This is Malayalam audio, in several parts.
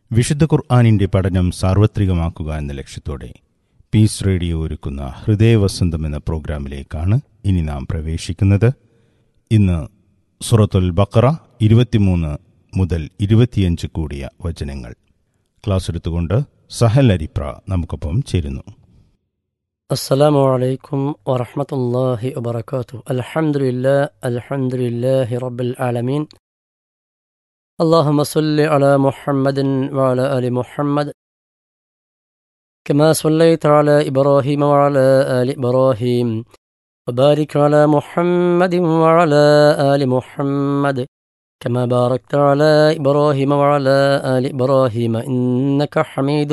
വിശുദ്ധ ഖുർആാനിന്റെ പഠനം സാർവത്രികമാക്കുക എന്ന ലക്ഷ്യത്തോടെ പീസ് റേഡിയോ ഒരുക്കുന്ന ഹൃദയവസന്തം എന്ന പ്രോഗ്രാമിലേക്കാണ് ഇനി നാം പ്രവേശിക്കുന്നത് ഇന്ന് സുറത്തുൽ ബക്കറ ഇരുപത്തിമൂന്ന് മുതൽ ഇരുപത്തിയഞ്ച് കൂടിയ വചനങ്ങൾ ക്ലാസ് എടുത്തുകൊണ്ട് സഹൽ അരിപ്ര നമുക്കൊപ്പം ചേരുന്നു السلام عليكم ورحمة الله وبركاته الحمد لله الحمد لله رب العالمين اللهم صل على محمد وعلى آل محمد كما صليت على إبراهيم وعلى آل إبراهيم وبارك على محمد وعلى آل محمد كما باركت على إبراهيم وعلى آل إبراهيم إنك حميد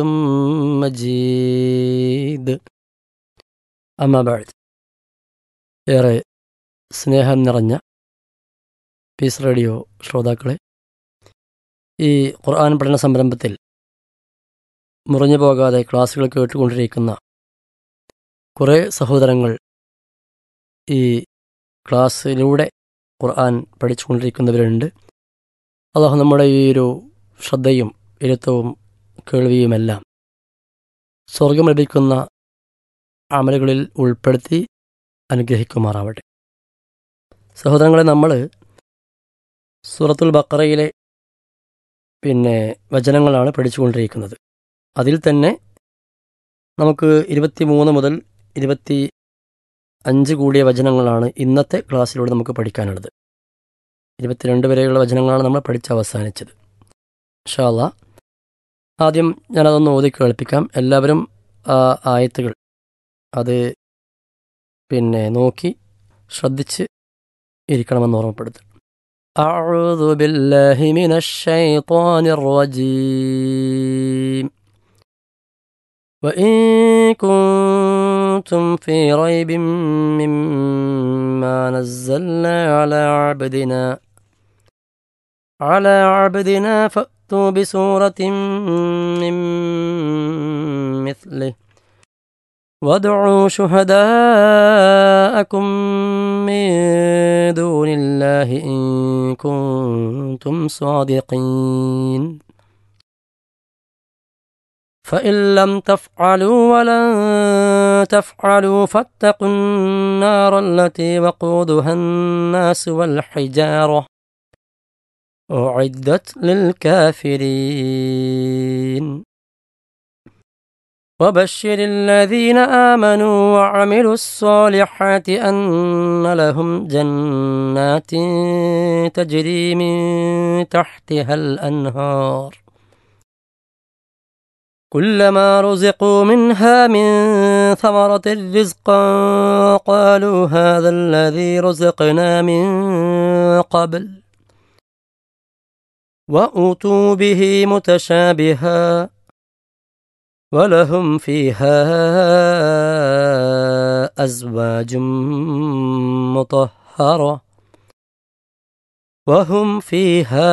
مجيد അമ്മാബാഴ് ഏറെ സ്നേഹം നിറഞ്ഞ പീസ് റേഡിയോ ശ്രോതാക്കളെ ഈ ഖുർആൻ പഠന സംരംഭത്തിൽ മുറിഞ്ഞു പോകാതെ ക്ലാസ്സുകൾ കേട്ടുകൊണ്ടിരിക്കുന്ന കുറേ സഹോദരങ്ങൾ ഈ ക്ലാസ്സിലൂടെ ഖുർആൻ പഠിച്ചുകൊണ്ടിരിക്കുന്നവരുണ്ട് അള്ളാഹു നമ്മുടെ ഈ ഒരു ശ്രദ്ധയും ഇരുത്തവും കേൾവിയുമെല്ലാം സ്വർഗം ലഭിക്കുന്ന അമലുകളിൽ ഉൾപ്പെടുത്തി അനുഗ്രഹിക്കുമാറാവട്ടെ സഹോദരങ്ങളെ നമ്മൾ സൂറത്തുൽ ബക്കറയിലെ പിന്നെ വചനങ്ങളാണ് പഠിച്ചുകൊണ്ടിരിക്കുന്നത് അതിൽ തന്നെ നമുക്ക് ഇരുപത്തി മൂന്ന് മുതൽ ഇരുപത്തി അഞ്ച് കൂടിയ വചനങ്ങളാണ് ഇന്നത്തെ ക്ലാസ്സിലൂടെ നമുക്ക് പഠിക്കാനുള്ളത് ഇരുപത്തിരണ്ട് വരെയുള്ള വചനങ്ങളാണ് നമ്മൾ പഠിച്ച് അവസാനിച്ചത് ഷാല്ല ആദ്യം ഞാനതൊന്ന് ഓതി കേൾപ്പിക്കാം എല്ലാവരും ആ ആയത്തുകൾ അത് പിന്നെ നോക്കി ശ്രദ്ധിച്ച് ഇരിക്കണമെന്ന് ഓർമ്മപ്പെടുത്തും أعوذ بالله من الشيطان الرجيم وإن كنتم في ريب مما نزلنا على عبدنا على عبدنا فأتوا بسورة من مثله وادعوا شهداءكم من دون الله إن كنتم صادقين فإن لم تفعلوا ولن تفعلوا فاتقوا النار التي وقودها الناس والحجارة أعدت للكافرين وبشر الذين آمنوا وعملوا الصالحات أن لهم جنات تجري من تحتها الأنهار كلما رزقوا منها من ثمرة رزقا قالوا هذا الذي رزقنا من قبل وأوتوا به متشابها ولهم فيها أزواج مطهرة وهم فيها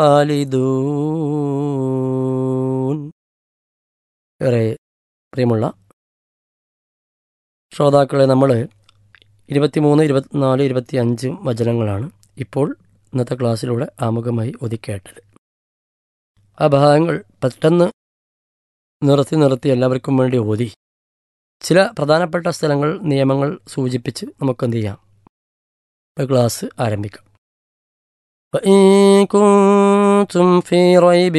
خالدون ഏറെ പ്രിയമുള്ള ശ്രോതാക്കളെ നമ്മൾ ഇരുപത്തിമൂന്ന് ഇരുപത്തിനാല് ഇരുപത്തി അഞ്ച് വചനങ്ങളാണ് ഇപ്പോൾ ഇന്നത്തെ ക്ലാസ്സിലൂടെ ആമുഖമായി ഒതുക്കേട്ടത് ആ ഭാഗങ്ങൾ പെട്ടെന്ന് നിർത്തി നിർത്തി എല്ലാവർക്കും വേണ്ടി ഓതി ചില പ്രധാനപ്പെട്ട സ്ഥലങ്ങൾ നിയമങ്ങൾ സൂചിപ്പിച്ച് നമുക്ക് എന്ത് ചെയ്യാം ക്ലാസ് ആരംഭിക്കാം وإن كنتم في ريب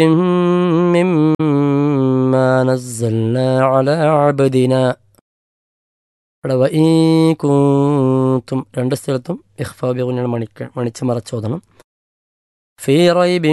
مما نزلنا على عبدنا وإن كنتم രണ്ട് സ്ഥലത്തും ഇഖ്ഫാബിഗുനാണ് മണിക്ക മണിച്ച് മറച്ചോദണം في ريب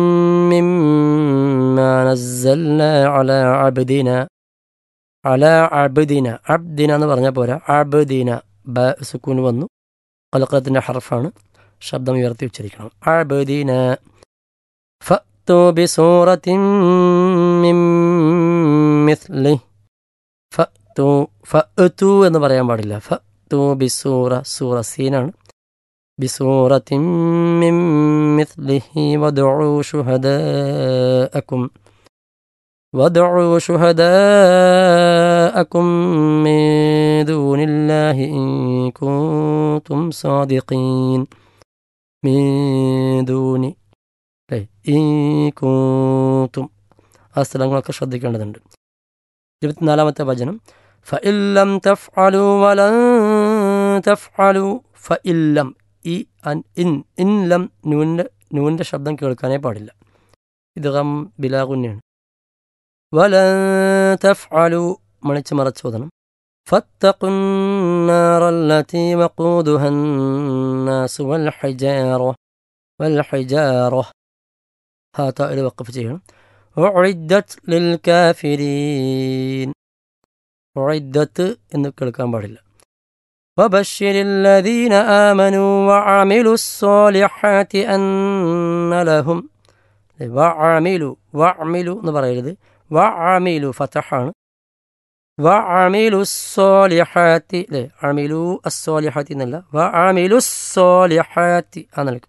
مما نزلنا على عبدنا على عبدنا عبدنا എന്ന് പറഞ്ഞാൽ പോരാ അബ്ദിന ബ സുക്കൂൻ വന്നു കലക്കത്തിൻ്റെ ഹർഫാണ് ശബ്ദം ഉയർത്തി ഉച്ചരിക്കണം അബ്ദിന ഫത്തു ബിസൂറത്തിൻ മിൻ മിസ്ലി ഫത്തു ഫത്തു എന്ന് പറയാൻ പാടില്ല ഫത്തു ബിസൂറ സൂറ സീനാണ് بسورة من مثله وادعوا شهداءكم وادعوا شهداءكم من دون الله إن كنتم صادقين من دون إن كنتم ആ സ്ഥലങ്ങളൊക്കെ ശ്രദ്ധിക്കേണ്ടതുണ്ട് ഇരുപത്തിനാലാമത്തെ വചനം ഫഇല്ലം തഫ്അലു വലൻ തഫ്അലു ഫഇല്ലം ഈ അൻ ഇൻ ഇൻ ലം നൂൻ്റെ നൂൻ്റെ ശബ്ദം കേൾക്കാനേ പാടില്ല ഇത് ഗം ബിലാഗുന്നെയാണ് വലൻ തഫ്അലു മണിച്ച് മറച്ചോദനം فاتقوا النار التي وقودها الناس والحجارة والحجارة هاتا إلى وقف جيهم أعدت للكافرين أعدت إنه كان بارلا وبشر الذين آمنوا وعملوا الصالحات أن لهم وعملوا وعملوا نبرا وعملوا فتحان وعملوا الصالحات لا عملوا الصالحات എന്നല്ല وعملوا الصالحات ആണല്ലോ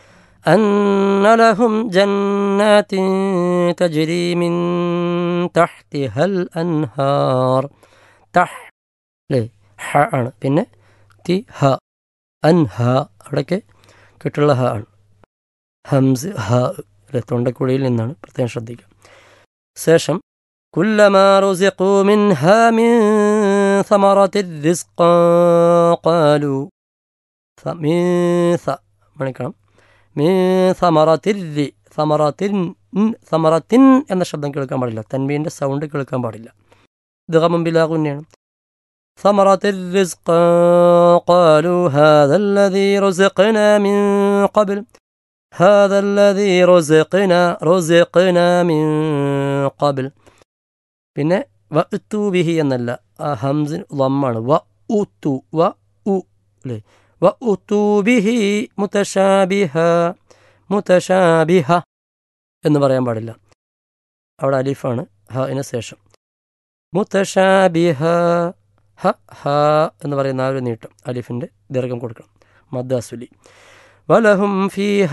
أن لهم جنات تجري من تحتها الأنهار تح ല്ലേ ഹ ആണ് പിന്നെ തി ഹ അൻ ഹ അവിടേക്ക് കിട്ടുള്ള ഹ ആണ് ഹംസ് ഹ അല്ലെ തൊണ്ടക്കുഴിയിൽ നിന്നാണ് പ്രത്യേകം ശ്രദ്ധിക്കുക ശേഷം كلما رزقوا منها من ثمرة رزقا قالوا من ث മണിക്കണം മീ സമറത്തിരി സമറത്തിൻ സമറത്തിൻ എന്ന ശബ്ദം കേൾക്കാൻ പാടില്ല തൻവീൻ്റെ സൗണ്ട് കേൾക്കാൻ പാടില്ല ഇത് മുമ്പിലാകുന്നെയാണ് ثمرة الرزق قالوا هذا الذي رزقنا من قبل هذا الذي رزقنا رزقنا من قبل പിന്നെ വ ഉത്തു ബിഹി എന്നല്ല ആ ഹംസിന് ലമ്മാണ് വ ഉത്തു വ ഉ അല്ലേ വ ഉത്തു ബിഹി മുതശാബിഹ മുതശാബിഹ എന്ന് പറയാൻ പാടില്ല അവിടെ അലിഫാണ് ഹന് ശേഷം മുതശാബിഹ ഹ ഹ എന്ന് പറയുന്ന ആ ഒരു നീട്ടം അലിഫിൻ്റെ ദീർഘം കൊടുക്കണം മദ്ദാസുലി വലഹും ഫീഹ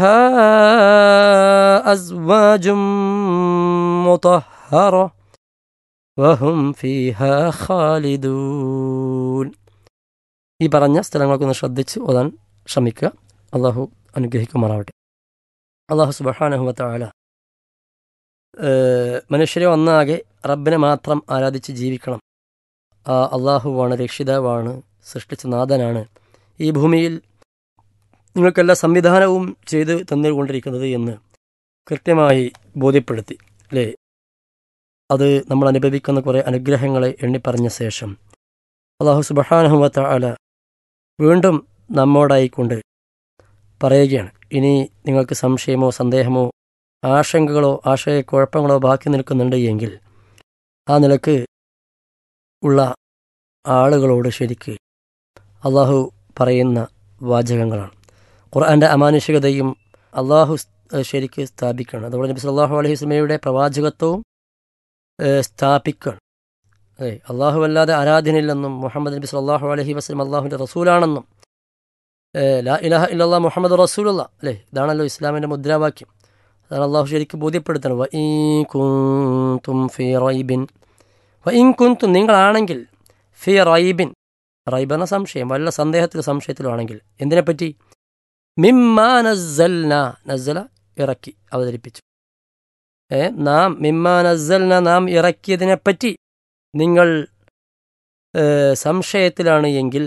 അസ്വാജും മുതഹറ വഹും ഫീഹ ഖാലിദൂൻ ഈ പറഞ്ഞ സ്ഥലങ്ങൾക്കൊന്ന് ശ്രദ്ധിച്ച് ഓതാൻ ശ്രമിക്കുക അള്ളാഹു അനുഗ്രഹിക്കുമാറാവട്ടെ അള്ളാഹു സുബഹാനഹുമത്താല മനുഷ്യരെ ഒന്നാകെ റബ്ബിനെ മാത്രം ആരാധിച്ച് ജീവിക്കണം ആ അള്ളാഹുവാണ് രക്ഷിതാവാണ് സൃഷ്ടിച്ച നാഥനാണ് ഈ ഭൂമിയിൽ നിങ്ങൾക്കെല്ലാ സംവിധാനവും ചെയ്ത് തന്നുകൊണ്ടിരിക്കുന്നത് എന്ന് കൃത്യമായി ബോധ്യപ്പെടുത്തി അല്ലേ അത് നമ്മൾ അനുഭവിക്കുന്ന കുറേ അനുഗ്രഹങ്ങളെ എണ്ണിപ്പറഞ്ഞ ശേഷം അള്ളാഹു സുബഹാനഹുമത്ത അല വീണ്ടും നമ്മോടായിക്കൊണ്ട് പറയുകയാണ് ഇനി നിങ്ങൾക്ക് സംശയമോ സന്ദേഹമോ ആശങ്കകളോ ആശയക്കുഴപ്പങ്ങളോ ബാക്കി നിൽക്കുന്നുണ്ട് എങ്കിൽ ആ നിലക്ക് ഉള്ള ആളുകളോട് ശരിക്ക് അള്ളാഹു പറയുന്ന വാചകങ്ങളാണ് ഖുർആൻ്റെ അമാനുഷികതയും അള്ളാഹു ശരിക്ക് സ്ഥാപിക്കണം അതുപോലെ നബി സല്ലാഹു അലൈഹി സ്വലമയുടെ പ്രവാചകത്വവും സ്ഥാപിക്കണം അതെ അള്ളാഹു അല്ലാതെ ആരാധനയില്ലെന്നും മുഹമ്മദ് നബി സല്ലാഹു അലഹി വസ്ലം അള്ളാഹുവിൻ്റെ റസൂലാണെന്നും ലാ ഇലാഹ ഇല്ലാ മുഹമ്മദ് റസൂലുള്ള അല്ലേ ഇതാണല്ലോ ഇസ്ലാമിൻ്റെ മുദ്രാവാക്യം അതാണ് അള്ളാഹു ശരിക്കും ബോധ്യപ്പെടുത്തണം വ ഈ കുന്തും ഫി റൈബിൻ വ ഇൻ കുന്തും നിങ്ങളാണെങ്കിൽ ഫി റൈബിൻ റൈബ് എന്ന സംശയം വല്ല സന്ദേഹത്തിൽ സംശയത്തിലാണെങ്കിൽ എന്തിനെപ്പറ്റി മിമ്മാ നസ്സൽന നസ്സല ഇറക്കി അവതരിപ്പിച്ചു ഏ നാം മിമ്മാ നസ്സൽന നാം ഇറക്കിയതിനെപ്പറ്റി നിങ്ങൾ സംശയത്തിലാണ് എങ്കിൽ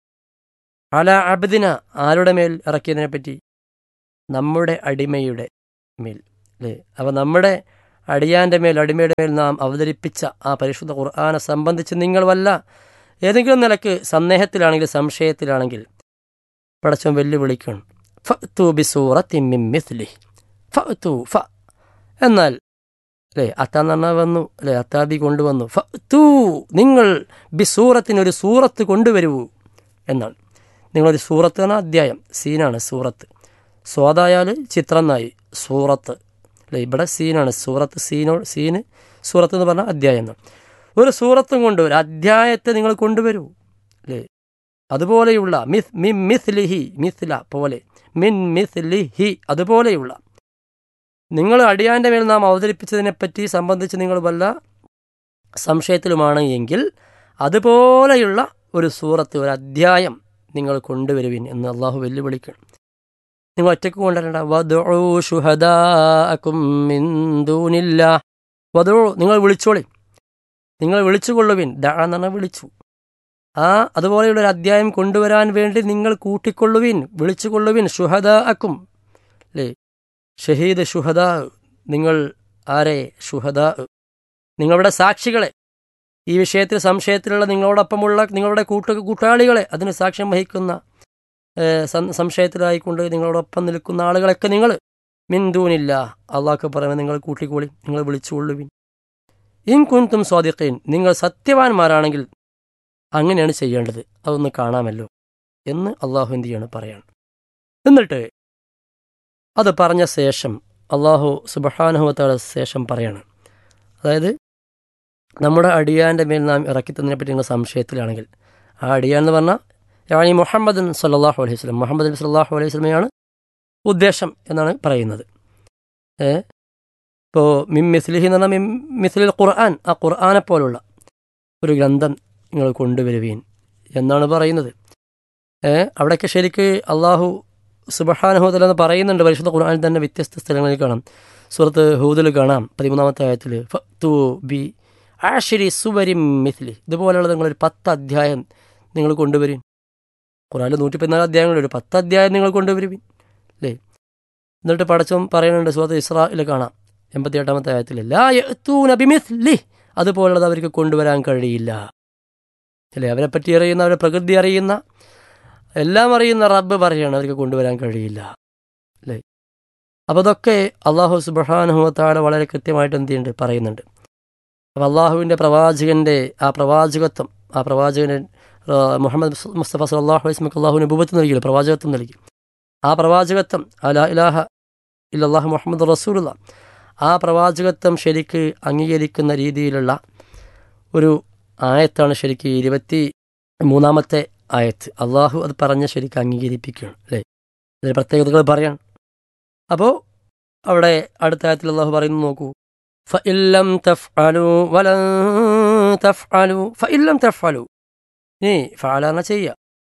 അല അബ്ദിന ആരുടെ മേൽ ഇറക്കിയതിനെപ്പറ്റി നമ്മുടെ അടിമയുടെ മേൽ അല്ലേ അപ്പോൾ നമ്മുടെ അടിയാൻ്റെ മേൽ അടിമയുടെ മേൽ നാം അവതരിപ്പിച്ച ആ പരിശുദ്ധ ഖുർആാനെ സംബന്ധിച്ച് നിങ്ങൾ വല്ല ഏതെങ്കിലും നിലക്ക് സന്ദേഹത്തിലാണെങ്കിൽ സംശയത്തിലാണെങ്കിൽ പടച്ചം വെല്ലുവിളിക്കണം ഫ തു ബി സൂറത്തിമ്മിസ്ലി ഫ തു ഫ എന്നാൽ അല്ലേ അത്താന്ന് പറഞ്ഞാൽ വന്നു അല്ലേ അത്താബി കൊണ്ടുവന്നു ഫ തൂ നിങ്ങൾ ബി സൂറത്തിനൊരു സൂറത്ത് കൊണ്ടുവരൂ എന്നാണ് നിങ്ങളൊരു സൂറത്ത് എന്ന അധ്യായം സീനാണ് സൂറത്ത് സ്വാദായാൽ ചിത്രം നായി സൂറത്ത് അല്ലേ ഇവിടെ സീനാണ് സൂറത്ത് സീനോ സീന് സൂറത്ത് എന്ന് പറഞ്ഞാൽ അധ്യായം എന്നാണ് ഒരു സൂറത്തും കൊണ്ടുവരും അധ്യായത്തെ നിങ്ങൾ കൊണ്ടുവരൂ അല്ലേ അതുപോലെയുള്ള മിസ് മി മിസ് ലിഹി മിസ്ല പോലെ മിൻ മിസ് ലിഹി അതുപോലെയുള്ള നിങ്ങൾ അടിയാൻ്റെ മേൽ നാം അവതരിപ്പിച്ചതിനെപ്പറ്റി സംബന്ധിച്ച് നിങ്ങൾ വല്ല സംശയത്തിലുമാണ് എങ്കിൽ അതുപോലെയുള്ള ഒരു സൂറത്ത് ഒരു അധ്യായം നിങ്ങൾ കൊണ്ടുവരുവിൻ എന്ന് അള്ളാഹു വെല്ലുവിളിക്കണം നിങ്ങൾ ഒറ്റയ്ക്ക് കൊണ്ടുവരേണ്ട വധുഷുഹദാക്കുമില്ല വധു നിങ്ങൾ വിളിച്ചോളി നിങ്ങൾ വിളിച്ചുകൊള്ളുവിൻ ദ എന്ന് പറഞ്ഞാൽ വിളിച്ചു ആ അതുപോലെയുള്ള ഒരു അധ്യായം കൊണ്ടുവരാൻ വേണ്ടി നിങ്ങൾ കൂട്ടിക്കൊള്ളുവിൻ വിളിച്ചുകൊള്ളുവിൻ ഷുഹദ അക്കും അല്ലേ ഷഹീദ് ഷുഹദ നിങ്ങൾ ആരെ ഷുഹദ നിങ്ങളുടെ സാക്ഷികളെ ഈ വിഷയത്തിൽ സംശയത്തിലുള്ള നിങ്ങളോടൊപ്പമുള്ള നിങ്ങളുടെ കൂട്ടു കൂട്ടാളികളെ അതിന് സാക്ഷ്യം വഹിക്കുന്ന ഏഹ്, സം- സംശയത്തിലായിക്കൊണ്ട് നിങ്ങളോടൊപ്പം നിൽക്കുന്ന ആളുകളൊക്കെ നിങ്ങൾ മിന്തൂനില്ല അള്ളാഹ്ക്ക് പറയുന്നത് നിങ്ങൾ കൂട്ടിക്കോളി നിങ്ങൾ വിളിച്ചുകൊള്ളുവിൻ ഇൻ കുന്തും സ്വാദിഖീൻ നിങ്ങൾ സത്യവാന്മാരാണെങ്കിൽ അങ്ങനെയാണ് ചെയ്യേണ്ടത് അതൊന്ന് കാണാമല്ലോ എന്ന് അള്ളാഹു എന്ത് ചെയ്യാണ് പറയാണ് എന്നിട്ട് അത് പറഞ്ഞ ശേഷം അള്ളാഹു സുബഹാനുഹത്താല ശേഷം പറയാണ് അതായത് നമ്മുടെ അടിയാൻ്റെ മേൽ നാം ഇറക്കിത്തതിനെ പറ്റി നിങ്ങൾ സംശയത്തിലാണെങ്കിൽ ആ അടിയാൻ എന്ന് പറഞ്ഞാൽ യാനി മുഹമ്മദ് സല്ലാഹു അലൈഹി സ്വലം മുഹമ്മദ് നബി സല്ലാഹു അലൈഹി സ്വലമയാണ് ഉദ്ദേശം എന്നാണ് പറയുന്നത് ഏ ഇപ്പോൾ മിം മിസ്ലിഹി എന്ന് പറഞ്ഞാൽ മിം മിസ്ലിൽ ഖുർആൻ ആ ഖുർആനെ പോലുള്ള ഒരു ഗ്രന്ഥം നിങ്ങൾ കൊണ്ടുവരുവീൻ എന്നാണ് പറയുന്നത് ഏ അവിടെയൊക്കെ ശരിക്ക് അള്ളാഹു സുബഹാനുഹൂദല എന്ന് പറയുന്നുണ്ട് പരിശുദ്ധ ഖുർആനിൽ തന്നെ വ്യത്യസ്ത സ്ഥലങ്ങളിൽ കാണാം സുഹൃത്ത് ഹൂദിൽ കാണാം പതിമൂന്നാമത്തെ ആയത്തിൽ ഫത്തു ബി ആഷിരി സുവരി മിഥ്ലി ഇതുപോലെയുള്ള നിങ്ങളൊരു പത്ത് അധ്യായം നിങ്ങൾ കൊണ്ടുവരും ഖുറാനിൽ നൂറ്റി പതിനാല് അധ്യായങ്ങളുണ്ട് ഒരു പത്ത് അധ്യായം നിങ്ങൾ കൊണ്ടുവരുവിൻ അല്ലേ എന്നിട്ട് പടച്ചവും പറയുന്നുണ്ട് സുഹൃത്ത് ഇസ്രായിൽ കാണാം എൺപത്തി എട്ടാമത്തെ ആയത്തിൽ ലാ യഅ്തൂന ബിമിഥ്ലി അതുപോലുള്ളത് അവർക്ക് കൊണ്ടുവരാൻ കഴിയില്ല അല്ലേ അവരെപ്പറ്റി അറിയുന്ന അവരെ പ്രകൃതി അറിയുന്ന എല്ലാം അറിയുന്ന റബ്ബ് പറയാണ് അവർക്ക് കൊണ്ടുവരാൻ കഴിയില്ല അല്ലേ അപ്പോൾ അതൊക്കെ അള്ളാഹു സുബാനുഹത്താല വളരെ കൃത്യമായിട്ട് എന്ത് ചെയ്യുന്നുണ്ട് പറയുന്നുണ്ട് അപ്പം അള്ളാഹുവിൻ്റെ പ്രവാചകൻ്റെ ആ പ്രവാചകത്വം ആ പ്രവാചകന് ആ, മുഹമ്മദ് മുസ്- മുസ്തഫ സല്ലാഹു വസ്മക്ക് അള്ളാഹുവിന് ഉപത്ത് നൽകിയില്ല പ്രവാചകത്വം നൽകി ആ പ്രവാചകത്വം അലാ ഇലാഹ ഇല്ലാഹു മുഹമ്മദ് റസൂലുള്ള ആ പ്രവാചകത്വം ശരിക്ക് അംഗീകരിക്കുന്ന രീതിയിലുള്ള ഒരു ആയത്താണ് ശരിക്ക് ഇരുപത്തി മൂന്നാമത്തെ ആയത്ത് അള്ളാഹു അത് പറഞ്ഞ് ശരിക്ക് അംഗീകരിപ്പിക്കുകയാണ് അല്ലേ അതിന് പ്രത്യേകതകൾ പറയാൻ അപ്പോൾ അവിടെ അടുത്ത ആയത്തിൽ അള്ളാഹു പറയുന്നു നോക്കൂ ഫഇല്ലം തഫ്അലു വലൻ തഫ്അലു ഫഇല്ലം തഫ്അലു ഇനി ഫഅലാന ചെയ്യുക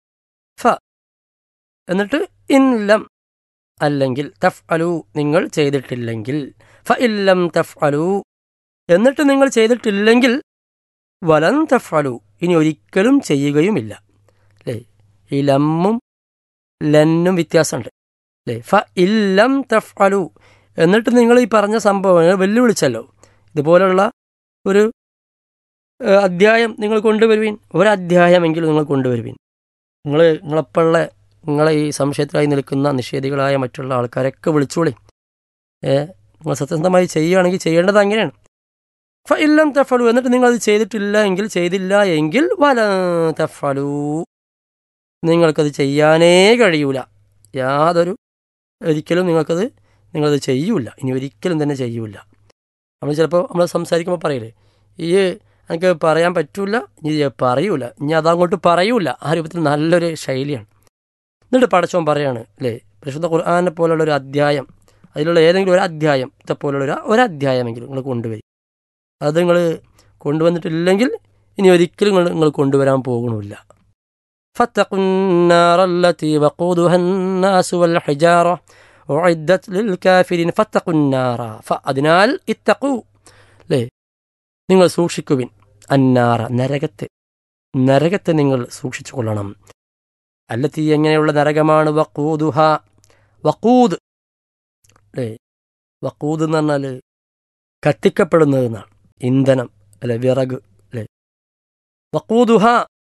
ഫ എന്നിട്ട് ഇൻലം അല്ലെങ്കിൽ തഫ്അലു നിങ്ങൾ ചെയ്തിട്ടില്ലെങ്കിൽ ഫഇല്ലം തഫ്അലു എന്നിട്ട് നിങ്ങൾ ചെയ്തിട്ടില്ലെങ്കിൽ വലൻ തഫ്അലു ഇനി ഒരിക്കലും ചെയ്യുകയുമില്ല അല്ലേ ഈ ലമ്മും ലന്നും വ്യത്യാസമുണ്ട് അല്ലേ ഫ ഇല്ലം തഫ്അലു എന്നിട്ട് നിങ്ങൾ ഈ പറഞ്ഞ സംഭവങ്ങൾ വെല്ലുവിളിച്ചല്ലോ ഇതുപോലുള്ള ഒരു ഏഹ്, അധ്യായം നിങ്ങൾ കൊണ്ടുവരുവീൻ ഒരധ്യായമെങ്കിലും നിങ്ങൾ കൊണ്ടുവരുവീൻ നിങ്ങൾ നിങ്ങളെപ്പോഴുള്ള നിങ്ങളെ ഈ സംശയത്തിലായി നിൽക്കുന്ന നിഷേധികളായ മറ്റുള്ള ആൾക്കാരൊക്കെ വിളിച്ചോളി ഏ നിങ്ങൾ സത്യസന്ധമായി ചെയ്യുകയാണെങ്കിൽ ചെയ്യേണ്ടത് അങ്ങനെയാണ് ഫ ഇല്ലം തഫലു എന്നിട്ട് നിങ്ങൾ അത് ചെയ്തിട്ടില്ല എങ്കിൽ ചെയ്തില്ല എങ്കിൽ വല തഫലു നിങ്ങൾക്കത് ചെയ്യാനേ കഴിയൂല യാതൊരു ഒരിക്കലും നിങ്ങൾക്കത് നിങ്ങളത് ചെയ്യൂല ഇനി ഒരിക്കലും തന്നെ ചെയ്യൂല നമ്മൾ ചിലപ്പോൾ നമ്മൾ സംസാരിക്കുമ്പോൾ പറയില്ലേ ഈ എനിക്ക് പറയാൻ പറ്റൂല ഇനി ഇത് പറയൂല ഇനി അതങ്ങോട്ട് പറയൂല ആ രൂപത്തിൽ നല്ലൊരു ശൈലിയാണ് എന്നിട്ട് പടച്ചോൻ പറയാണ് അല്ലേ പരിശുദ്ധ ഖുർആാനെ പോലുള്ള ഒരു അധ്യായം അതിലുള്ള ഏതെങ്കിലും ഒരു അധ്യായം ഇതേപോലുള്ള ഒരു ഒരധ്യായമെങ്കിലും നിങ്ങൾ കൊണ്ടുവരും അത് നിങ്ങൾ കൊണ്ടുവന്നിട്ടില്ലെങ്കിൽ ഇനി ഒരിക്കലും നിങ്ങൾ നിങ്ങൾ കൊണ്ടുവരാൻ പോകുന്നില്ല فاتقوا النار التي وقودها الناس والحجارة أعدت للكافرين فاتقوا النار فأدنال اتقوا ലേ നിങ്ങൾ സൂക്ഷിക്കുവിൻ അന്നാറ നരകത്തെ നരകത്തെ നിങ്ങൾ സൂക്ഷിച്ചു കൊള്ളണം അല്ലത്തി എങ്ങനെയുള്ള നരകമാണ് വക്കൂദുഹ വക്കൂദ് അല്ലേ വക്കൂദ് എന്ന് പറഞ്ഞാൽ കത്തിക്കപ്പെടുന്നത് എന്നാണ് ഇന്ധനം അല്ലെ വിറക് അല്ലേ വക്കൂദുഹ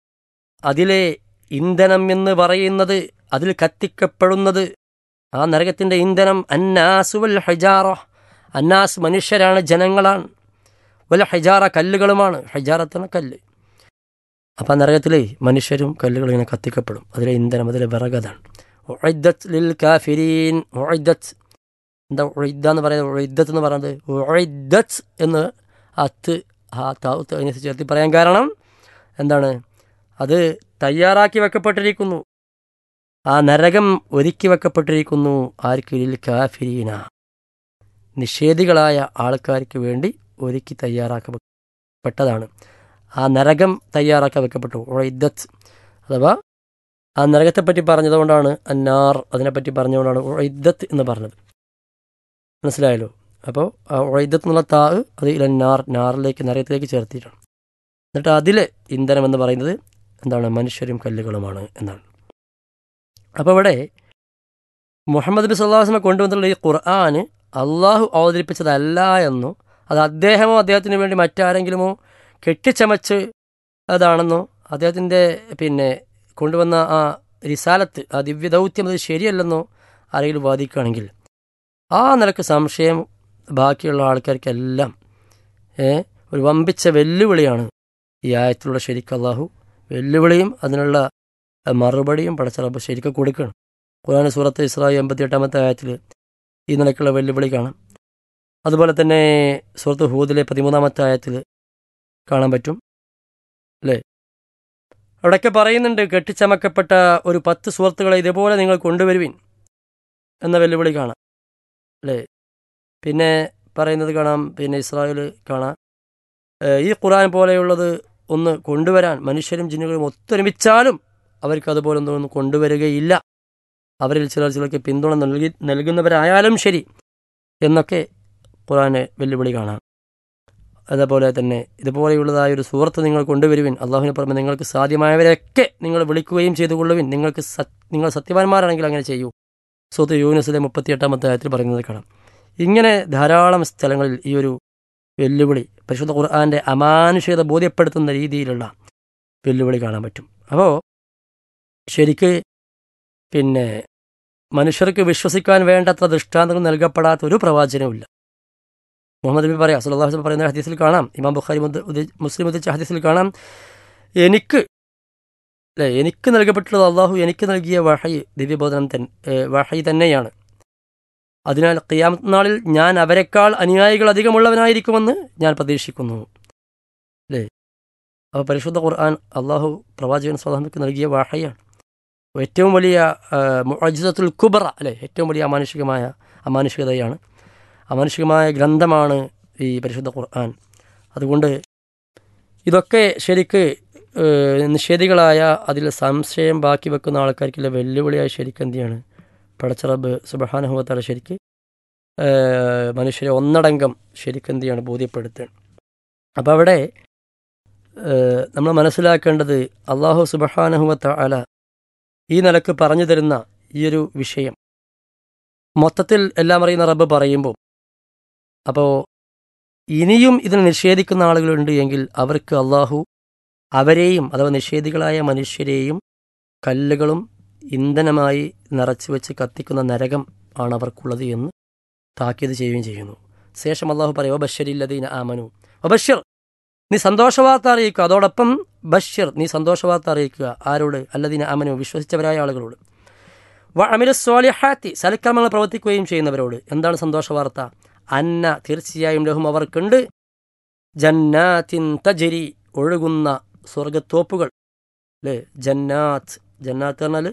അതിലെ ഇന്ധനം എന്ന് പറയുന്നത് അതിൽ കത്തിക്കപ്പെടുന്നത് ആ നരകത്തിൻ്റെ ഇന്ധനം അന്നാസ് വൽ ഹജാറ അന്നാസ് മനുഷ്യരാണ് ജനങ്ങളാണ് വല്ല ഹജാറ കല്ലുകളുമാണ് ഹജാറത്താണ് കല്ല് അപ്പം ആ നരകത്തിലെ മനുഷ്യരും കല്ലുകളും ഇങ്ങനെ കത്തിക്കപ്പെടും അതിലെ ഇന്ധനം അതിലെ വിറകതാണ് ഒഴിദ്ദത്ത് ലിൽ കാഫിരീൻ ഒഴിദ്ദത്ത് എന്താ ഒഴിദ്ദ എന്ന് പറയുന്നത് ഒഴിദ്ദത്ത് എന്ന് പറയുന്നത് ഒഴിദ്ദത്ത് എന്ന് അത്ത് ആ താത്ത് അതിനെ ചേർത്തി പറയാൻ കാരണം എന്താണ് അത് തയ്യാറാക്കി വെക്കപ്പെട്ടിരിക്കുന്നു ആ നരകം ഒരുക്കി വെക്കപ്പെട്ടിരിക്കുന്നു ആർക്ക് ലിൽ കാഫിരീന നിഷേധികളായ ആൾക്കാർക്ക് വേണ്ടി ഒരുക്കി തയ്യാറാക്കപ്പെട്ടതാണ് ആ നരകം തയ്യാറാക്കി വെക്കപ്പെട്ടു ഒഴിദ്ദത്ത് അഥവാ ആ നരകത്തെപ്പറ്റി പറഞ്ഞതുകൊണ്ടാണ് അന്നാർ അതിനെപ്പറ്റി പറഞ്ഞുകൊണ്ടാണ് ഒഴിദ്ദത്ത് എന്ന് പറഞ്ഞത് മനസ്സിലായല്ലോ അപ്പോൾ വൈദ്യത്ത് എന്നുള്ള താ അത് ഇല നാർ നാറിലേക്ക് നരയത്തിലേക്ക് ചേർത്തിയിട്ടാണ് എന്നിട്ട് അതിൽ ഇന്ധനം എന്ന് പറയുന്നത് എന്താണ് മനുഷ്യരും കല്ലുകളുമാണ് എന്നാണ് അപ്പോൾ ഇവിടെ മുഹമ്മദ് നബി സല്ലാസ്മെ കൊണ്ടുവന്നിട്ടുള്ള ഈ ഖുർആൻ അള്ളാഹു അവതരിപ്പിച്ചതല്ല എന്നോ അത് അദ്ദേഹമോ അദ്ദേഹത്തിന് വേണ്ടി മറ്റാരെങ്കിലുമോ കെട്ടിച്ചമച്ച് അതാണെന്നോ അദ്ദേഹത്തിൻ്റെ പിന്നെ കൊണ്ടുവന്ന ആ റിസാലത്ത് ആ ദിവ്യദൗത്യം അത് ശരിയല്ലെന്നോ ആരെങ്കിലും വാദിക്കുകയാണെങ്കിൽ ആ നിലക്ക് സംശയം ബാക്കിയുള്ള ആൾക്കാർക്കെല്ലാം ഏ, ഒരു വമ്പിച്ച വെല്ലുവിളിയാണ് ഈ ആയത്തിലുള്ള ശരിക്കും അള്ളാഹു വെല്ലുവിളിയും അതിനുള്ള അഹ്, മറുപടിയും പടച്ചറബ് ശരിക്കും കൊടുക്കണം ഖുർആൻ സൂറത്ത് ഇസ്രായി എൺപത്തി എട്ടാമത്തെ ആയത്തിൽ ഈ നിലക്കുള്ള വെല്ലുവിളി കാണാം അതുപോലെ തന്നെ സൂറത്ത് ഹൂദിലെ പതിമൂന്നാമത്തെ ആയത്തിൽ കാണാൻ പറ്റും അല്ലേ അവിടെയൊക്കെ പറയുന്നുണ്ട് കെട്ടിച്ചമക്കപ്പെട്ട ഒരു പത്ത് സുഹൃത്തുക്കളെ ഇതേപോലെ നിങ്ങൾ കൊണ്ടുവരുവിൻ എന്ന വെല്ലുവിളി കാണാം അല്ലേ പിന്നെ പറയുന്നത് കാണാം പിന്നെ ഇസ്രായേൽ കാണാം ഏഹ് ഈ ഖുറാൻ പോലെയുള്ളത് ഒന്ന് കൊണ്ടുവരാൻ മനുഷ്യരും ജിന്നുകളും ഒത്തൊരുമിച്ചാലും അവർക്ക് അതുപോലെ ഒന്നും കൊണ്ടുവരികയില്ല അവരിൽ ചിലർ ചിലർക്ക് പിന്തുണ നൽകി നൽകുന്നവരായാലും ശരി എന്നൊക്കെ ഖുറാനെ വെല്ലുവിളി കാണാം അതേപോലെ തന്നെ ഇതുപോലെയുള്ളതായ ഒരു സുഹൃത്ത് നിങ്ങൾ കൊണ്ടുവരുവിൻ അള്ളാഹുവിനെ പുറമെ നിങ്ങൾക്ക് സാധ്യമായവരെയൊക്കെ നിങ്ങൾ വിളിക്കുകയും ചെയ്തു കൊള്ളുവിൻ നിങ്ങൾക്ക് സത് നിങ്ങൾ സത്യവാന്മാരാണെങ്കിൽ അങ്ങനെ ചെയ്യൂ സുഹൃത്ത് യൂനസിലെ മുപ്പത്തിയെട്ടാമത്തെ ആയത്തിൽ പറയുന്നത് കാണാം ഇങ്ങനെ ധാരാളം സ്ഥലങ്ങളിൽ ഈ ഒരു വെല്ലുവിളി പരിശുദ്ധ ഖുർആാൻ്റെ അമാനുഷികത ബോധ്യപ്പെടുത്തുന്ന രീതിയിലുള്ള വെല്ലുവിളി കാണാൻ പറ്റും അപ്പോൾ ശരിക്ക് പിന്നെ മനുഷ്യർക്ക് വിശ്വസിക്കാൻ വേണ്ടത്ര ദൃഷ്ടാന്തങ്ങൾ നൽകപ്പെടാത്ത ഒരു പ്രവാചനവുമില്ല മുഹമ്മദ് നബി പറയാം സുല്ലാഹു വസ്ലം പറയുന്ന ഹദീസിൽ കാണാം ഇമാം ബുഖാരി മുദ്ദ- ഉദ്ധ- മുസ്ലിം ഉദ്ദേശിച്ച ഹദീസിൽ കാണാം എനിക്ക് അല്ലേ എനിക്ക് നൽകപ്പെട്ടുള്ളത് അള്ളാഹു എനിക്ക് നൽകിയ വഹൈ ദിവ്യബോധനം തൻ ഏഹ് വഹൈ തന്നെയാണ് അതിനാൽ ഖിയാമത്ത് നാളിൽ ഞാൻ അവരെക്കാൾ അനുയായികൾ അധികമുള്ളവനായിരിക്കുമെന്ന് ഞാൻ പ്രതീക്ഷിക്കുന്നു അല്ലേ അപ്പോൾ പരിശുദ്ധ ഖുർആൻ അള്ളാഹു പ്രവാചകൻ സ്വലാമിക്ക് നൽകിയ വാഹയാണ് ഏറ്റവും വലിയ മുഅജിസത്തുൽ കുബറ അല്ലേ ഏറ്റവും വലിയ അമാനുഷികമായ അമാനുഷികതയാണ് അമാനുഷികമായ ഗ്രന്ഥമാണ് ഈ പരിശുദ്ധ ഖുർആൻ അതുകൊണ്ട് ഇതൊക്കെ ശരിക്ക് ഏഹ്, നിഷേധികളായ അതിൽ സംശയം ബാക്കി വെക്കുന്ന ആൾക്കാർക്കുള്ള വെല്ലുവിളിയായി ശരിക്കും എന്ത് ചെയ്യാണ് പടച്ചറബ് സുബഹാനുഭവത്താൽ ശരിക്ക് ഏഹ്, മനുഷ്യരെ ഒന്നടങ്കം ശരിക്കും എന്ത് ചെയ്യാണ് ബോധ്യപ്പെടുത്തുകയാണ് അപ്പോൾ അവിടെ ഏഹ്, നമ്മൾ മനസ്സിലാക്കേണ്ടത് അള്ളാഹു സുബഹാനുഭവത്ത അല ഈ നിലക്ക് പറഞ്ഞു തരുന്ന ഈ ഒരു വിഷയം മൊത്തത്തിൽ എല്ലാം അറിയുന്ന റബ്ബ് പറയുമ്പോൾ അപ്പോൾ ഇനിയും ഇതിനെ നിഷേധിക്കുന്ന ആളുകളുണ്ട് എങ്കിൽ അവർക്ക് അള്ളാഹു അവരെയും അഥവാ നിഷേധികളായ മനുഷ്യരെയും കല്ലുകളും ഇന്ധനമായി നിറച്ചു വെച്ച് കത്തിക്കുന്ന നരകം ആണ് അവർക്കുള്ളത് എന്ന് താക്കീത് ചെയ്യുകയും ചെയ്യുന്നു ശേഷം അള്ളാഹു പറയും ബഷരില്ലദീന ആമനു ബഷർ നീ സന്തോഷവാർത്ത അറിയിക്കുക അതോടൊപ്പം ബഷർ നീ സന്തോഷവാർത്ത അറിയിക്കുക ആരോട് അല്ലദീന ആമനു വിശ്വസിച്ചവരായ ആളുകളോട് വ അമില സ്വാലിഹാത്തി സൽക്കർമ്മങ്ങൾ പ്രവർത്തിക്കുകയും ചെയ്യുന്നവരോട് എന്താണ് സന്തോഷവാർത്ത അന്ന തീർച്ചയായും ലഹും അവർക്കുണ്ട് ജന്നാത്തിൻ തജരി ഒഴുകുന്ന സ്വർഗത്തോപ്പുകൾ അല്ലേ ജന്നാത്ത് ജന്നാത്ത് പറഞ്ഞാൽ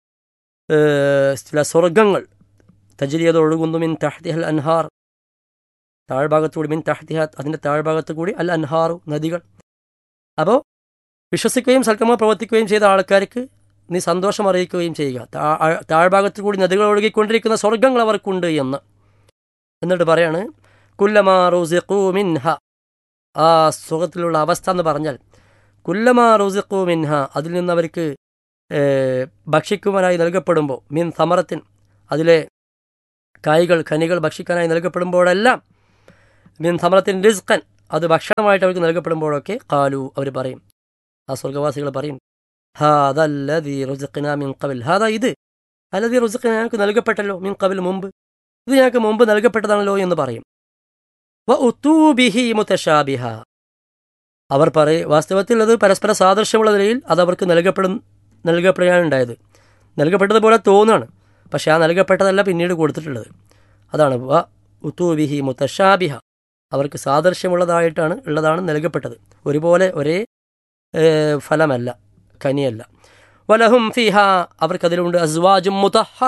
ചില സ്വർഗങ്ങൾ തജരി അത് ഒഴുകുന്നു മിൻ തഹ്തിഹൽ അൻഹാർ താഴ്ഭാഗത്തുകൂടി മിൻ തഹ്തിഹ അതിൻ്റെ താഴ്ഭാഗത്ത് കൂടി അൽ അൻഹാറു നദികൾ അപ്പോൾ വിശ്വസിക്കുകയും സൽക്കർമ്മ പ്രവർത്തിക്കുകയും ചെയ്ത ആൾക്കാർക്ക് നീ സന്തോഷം അറിയിക്കുകയും ചെയ്യുക താ- താഴ്ഭാഗത്ത് കൂടി നദികൾ ഒഴുകിക്കൊണ്ടിരിക്കുന്ന സ്വർഗങ്ങൾ അവർക്കുണ്ട് എന്ന് എന്നിട്ട് പറയാണ് കുല്ലമാ റുസിഖു മിൻഹ ആ സുഖത്തിലുള്ള അവസ്ഥ എന്ന് പറഞ്ഞാൽ കുല്ലമാ റുസിഖു മിൻഹ അതിൽ നിന്ന് അവർക്ക് ഏഹ്, ഭക്ഷിക്കുവാനായി നൽകപ്പെടുമ്പോൾ മീൻ സമറത്തിൻ അതിലെ കായ്കൾ ഖനികൾ ഭക്ഷിക്കാനായി നൽകപ്പെടുമ്പോഴെല്ലാം മീൻ സമറത്തിൻ റിസ്കൻ അത് ഭക്ഷണമായിട്ട് അവർക്ക് നൽകപ്പെടുമ്പോഴൊക്കെ കാലു അവർ പറയും ആ സ്വർഗവാസികൾ പറയും ഹാദല്ലദീ റുസിഖ്നാ മിൻ ഖബൽ ഹാദാ ഇത് അല്ലദീ റുസിഖ്ന ഞങ്ങൾക്ക് നൽകപ്പെട്ടല്ലോ മിൻ ഖബൽ മുമ്പ് ഇത് ഞങ്ങൾക്ക് മുമ്പ് നൽകപ്പെട്ടതാണല്ലോ എന്ന് പറയും വ ഉത്തൂബിഹി മുതശാബിഹ അവർ പറയും വാസ്തവത്തിൽ അത് പരസ്പര സാദൃശ്യമുള്ള നിലയിൽ അത് അവർക്ക് നൽകപ്പെടും നൽകപ്പെടുകയാണുണ്ടായത് നൽകപ്പെട്ടതുപോലെ തോന്നുകയാണ് പക്ഷെ ആ നൽകപ്പെട്ടതല്ല പിന്നീട് കൊടുത്തിട്ടുള്ളത് അതാണ് വ ഉത്തൂബിഹി മുതശാബിഹ അവർക്ക് സാദൃശ്യമുള്ളതായിട്ടാണ് ഉള്ളതാണ് നൽകപ്പെട്ടത് ഒരുപോലെ ഒരേ ഏഹ്, ഫലമല്ല കനിയല്ല വലഹും ഫിഹ അവർക്കതിലുണ്ട് അസ്വാജും മുതഹറ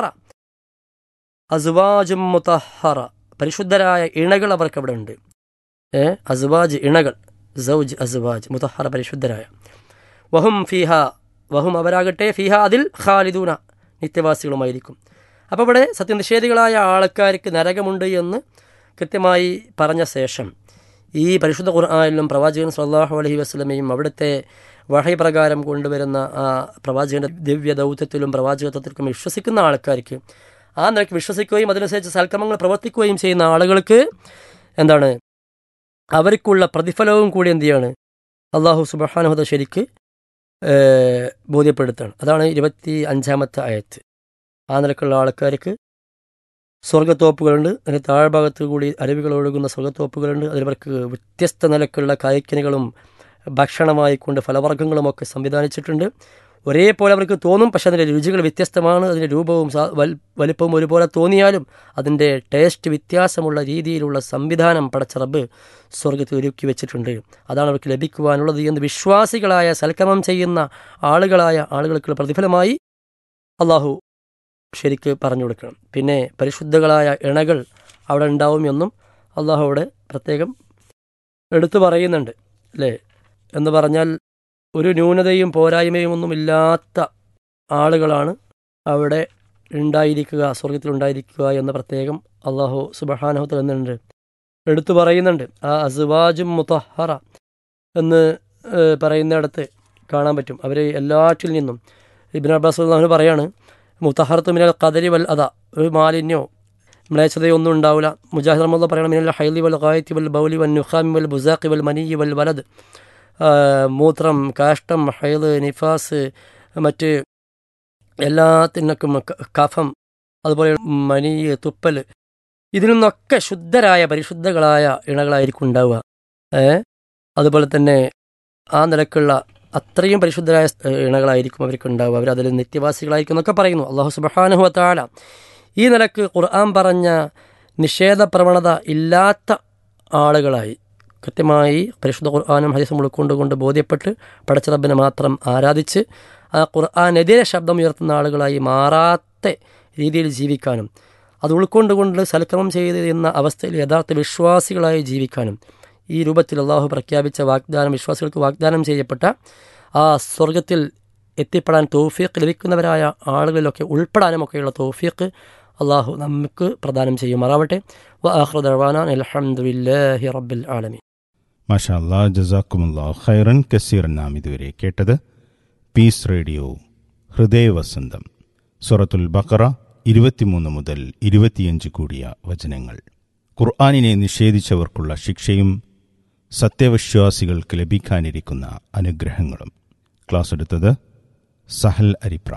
അസ്വാജും മുതഹറ പരിശുദ്ധരായ ഇണകൾ അവർക്ക് അവിടെ ഉണ്ട് ഏ അസ്വാജ് ഇണകൾ സൗജ് അസ്വാജ് മുതഹറ പരിശുദ്ധരായ വഹും ഫിഹ വഹും അവരാകട്ടെ ഫിഹ അതിൽ ഖാലിദൂന നിത്യവാസികളുമായിരിക്കും അപ്പോൾ ഇവിടെ സത്യനിഷേധികളായ ആൾക്കാർക്ക് നരകമുണ്ട് എന്ന് കൃത്യമായി പറഞ്ഞ ശേഷം ഈ പരിശുദ്ധ ഖുർആാനിലും പ്രവാചകൻ സല്ലാഹു അലഹി വസ്ലമയും അവിടുത്തെ വഹി പ്രകാരം കൊണ്ടുവരുന്ന ആ പ്രവാചകൻ്റെ ദിവ്യ ദൗത്യത്തിലും പ്രവാചകത്വത്തിലും വിശ്വസിക്കുന്ന ആൾക്കാർക്ക് ആ നിലയ്ക്ക് വിശ്വസിക്കുകയും അതിനനുസരിച്ച് സൽക്രമങ്ങൾ പ്രവർത്തിക്കുകയും ചെയ്യുന്ന ആളുകൾക്ക് എന്താണ് അവർക്കുള്ള പ്രതിഫലവും കൂടി എന്ത് ചെയ്യാണ് അള്ളാഹു സുബഹാനുഹത ശരിക്ക് ബോധ്യപ്പെടുത്താണ് അതാണ് ഇരുപത്തി അഞ്ചാമത്തെ ആയത്ത് ആ നിലക്കുള്ള ആൾക്കാർക്ക് സ്വർഗത്തോപ്പുകളുണ്ട് അതിന് താഴ്ഭാഗത്ത് കൂടി അരുവികൾ ഒഴുകുന്ന സ്വർഗത്തോപ്പുകളുണ്ട് അതിലവർക്ക് വ്യത്യസ്ത നിലക്കുള്ള കായ്ക്കനികളും ഭക്ഷണമായി കൊണ്ട് ഫലവർഗ്ഗങ്ങളുമൊക്കെ സംവിധാനിച്ചിട്ടുണ്ട് ഒരേപോലെ അവർക്ക് തോന്നും പക്ഷേ അതിൻ്റെ രുചികൾ വ്യത്യസ്തമാണ് അതിൻ്റെ രൂപവും വലിപ്പവും ഒരുപോലെ തോന്നിയാലും അതിൻ്റെ ടേസ്റ്റ് വ്യത്യാസമുള്ള രീതിയിലുള്ള സംവിധാനം പടച്ച റബ്ബ് സ്വർഗത്തിൽ ഒരുക്കി വെച്ചിട്ടുണ്ട് അതാണ് അവർക്ക് ലഭിക്കുവാനുള്ളത് എന്ന് വിശ്വാസികളായ സൽക്രമം ചെയ്യുന്ന ആളുകളായ ആളുകൾക്കുള്ള പ്രതിഫലമായി അള്ളാഹു ശരിക്ക് പറഞ്ഞു കൊടുക്കണം പിന്നെ പരിശുദ്ധകളായ ഇണകൾ അവിടെ ഉണ്ടാവും എന്നും അള്ളാഹു അവിടെ പ്രത്യേകം എടുത്തു പറയുന്നുണ്ട് അല്ലേ എന്ന് പറഞ്ഞാൽ ഒരു ന്യൂനതയും പോരായ്മയും ഒന്നും ഇല്ലാത്ത ആളുകളാണ് അവിടെ ഉണ്ടായിരിക്കുക സ്വർഗത്തിൽ ഉണ്ടായിരിക്കുക എന്ന പ്രത്യേകം അള്ളാഹു സുബഹാനഹത്തിൽ എന്നുണ്ട് എടുത്തു പറയുന്നുണ്ട് ആ അസുവാജും മുത്തഹറ എന്ന് പറയുന്നിടത്ത് കാണാൻ പറ്റും അവർ എല്ലാറ്റിൽ നിന്നും ഇബിൻ അബ്ബാസ് അള്ളാഹു പറയാണ് മുത്തഹറത്ത് മിനൽ കദരി വൽ അത ഒരു മാലിന്യോ മ്ലേച്ഛതയൊന്നും ഉണ്ടാവില്ല മുജാഹിദ് റഹ്മുള്ള പറയണം മിനൽ ഹൈലി വൽ ഖായത്തി വൽ ബൗലി വൽ നുഖാമി വൽ ബുസാഖി വൽ മനിയി വൽ വലദ് മൂത്രം കാഷ്ടം ഹൈദ് നിഫാസ് മറ്റ് എല്ലാത്തിനൊക്കെ കഫം അതുപോലെ മനി തുപ്പൽ ഇതിൽ നിന്നൊക്കെ ശുദ്ധരായ പരിശുദ്ധകളായ ഇണകളായിരിക്കും ഉണ്ടാവുക ഏ അതുപോലെ തന്നെ ആ നിലക്കുള്ള അത്രയും പരിശുദ്ധരായ ഇണകളായിരിക്കും അവർക്ക് ഉണ്ടാവുക അവർ അതിൽ നിത്യവാസികളായിരിക്കും എന്നൊക്കെ പറയുന്നു അള്ളാഹു സുബഹാനുഹത്താല ഈ നിലക്ക് ഖുർആൻ പറഞ്ഞ നിഷേധ പ്രവണത ഇല്ലാത്ത ആളുകളായി കൃത്യമായി പരിശുദ്ധ ഖുർആാനും ഹദീസും ഉൾക്കൊണ്ടുകൊണ്ട് ബോധ്യപ്പെട്ട് പടച്ചിറബിനെ മാത്രം ആരാധിച്ച് ആ ഖുർആാനെതിരെ ശബ്ദം ഉയർത്തുന്ന ആളുകളായി മാറാത്ത രീതിയിൽ ജീവിക്കാനും അത് ഉൾക്കൊണ്ടുകൊണ്ട് സൽക്രമം ചെയ്ത് എന്ന അവസ്ഥയിൽ യഥാർത്ഥ വിശ്വാസികളായി ജീവിക്കാനും ഈ രൂപത്തിൽ അള്ളാഹു പ്രഖ്യാപിച്ച വാഗ്ദാനം വിശ്വാസികൾക്ക് വാഗ്ദാനം ചെയ്യപ്പെട്ട ആ സ്വർഗത്തിൽ എത്തിപ്പെടാൻ തോഫീക്ക് ലഭിക്കുന്നവരായ ആളുകളിലൊക്കെ ഉൾപ്പെടാനുമൊക്കെയുള്ള തോഫീക്ക് അള്ളാഹു നമുക്ക് പ്രദാനം ചെയ്യുമാറാവട്ടെ വഹ്റുദാൻ അലഹമുല്ലാഹി റബ്ബിൽ ആലമി മാഷാ അല്ലാ ജസാക്കുമുല്ലാ ഖൈറൻ കസീറൻ നാം ഇതുവരെ കേട്ടത് പീസ് റേഡിയോ ഹൃദയവസന്തം സുറത്തുൽ ബക്കറ ഇരുപത്തിമൂന്ന് മുതൽ ഇരുപത്തിയഞ്ച് കൂടിയ വചനങ്ങൾ ഖുർആാനിനെ നിഷേധിച്ചവർക്കുള്ള ശിക്ഷയും സത്യവിശ്വാസികൾക്ക് ലഭിക്കാനിരിക്കുന്ന അനുഗ്രഹങ്ങളും ക്ലാസ് എടുത്തത് സഹൽ അരിപ്ര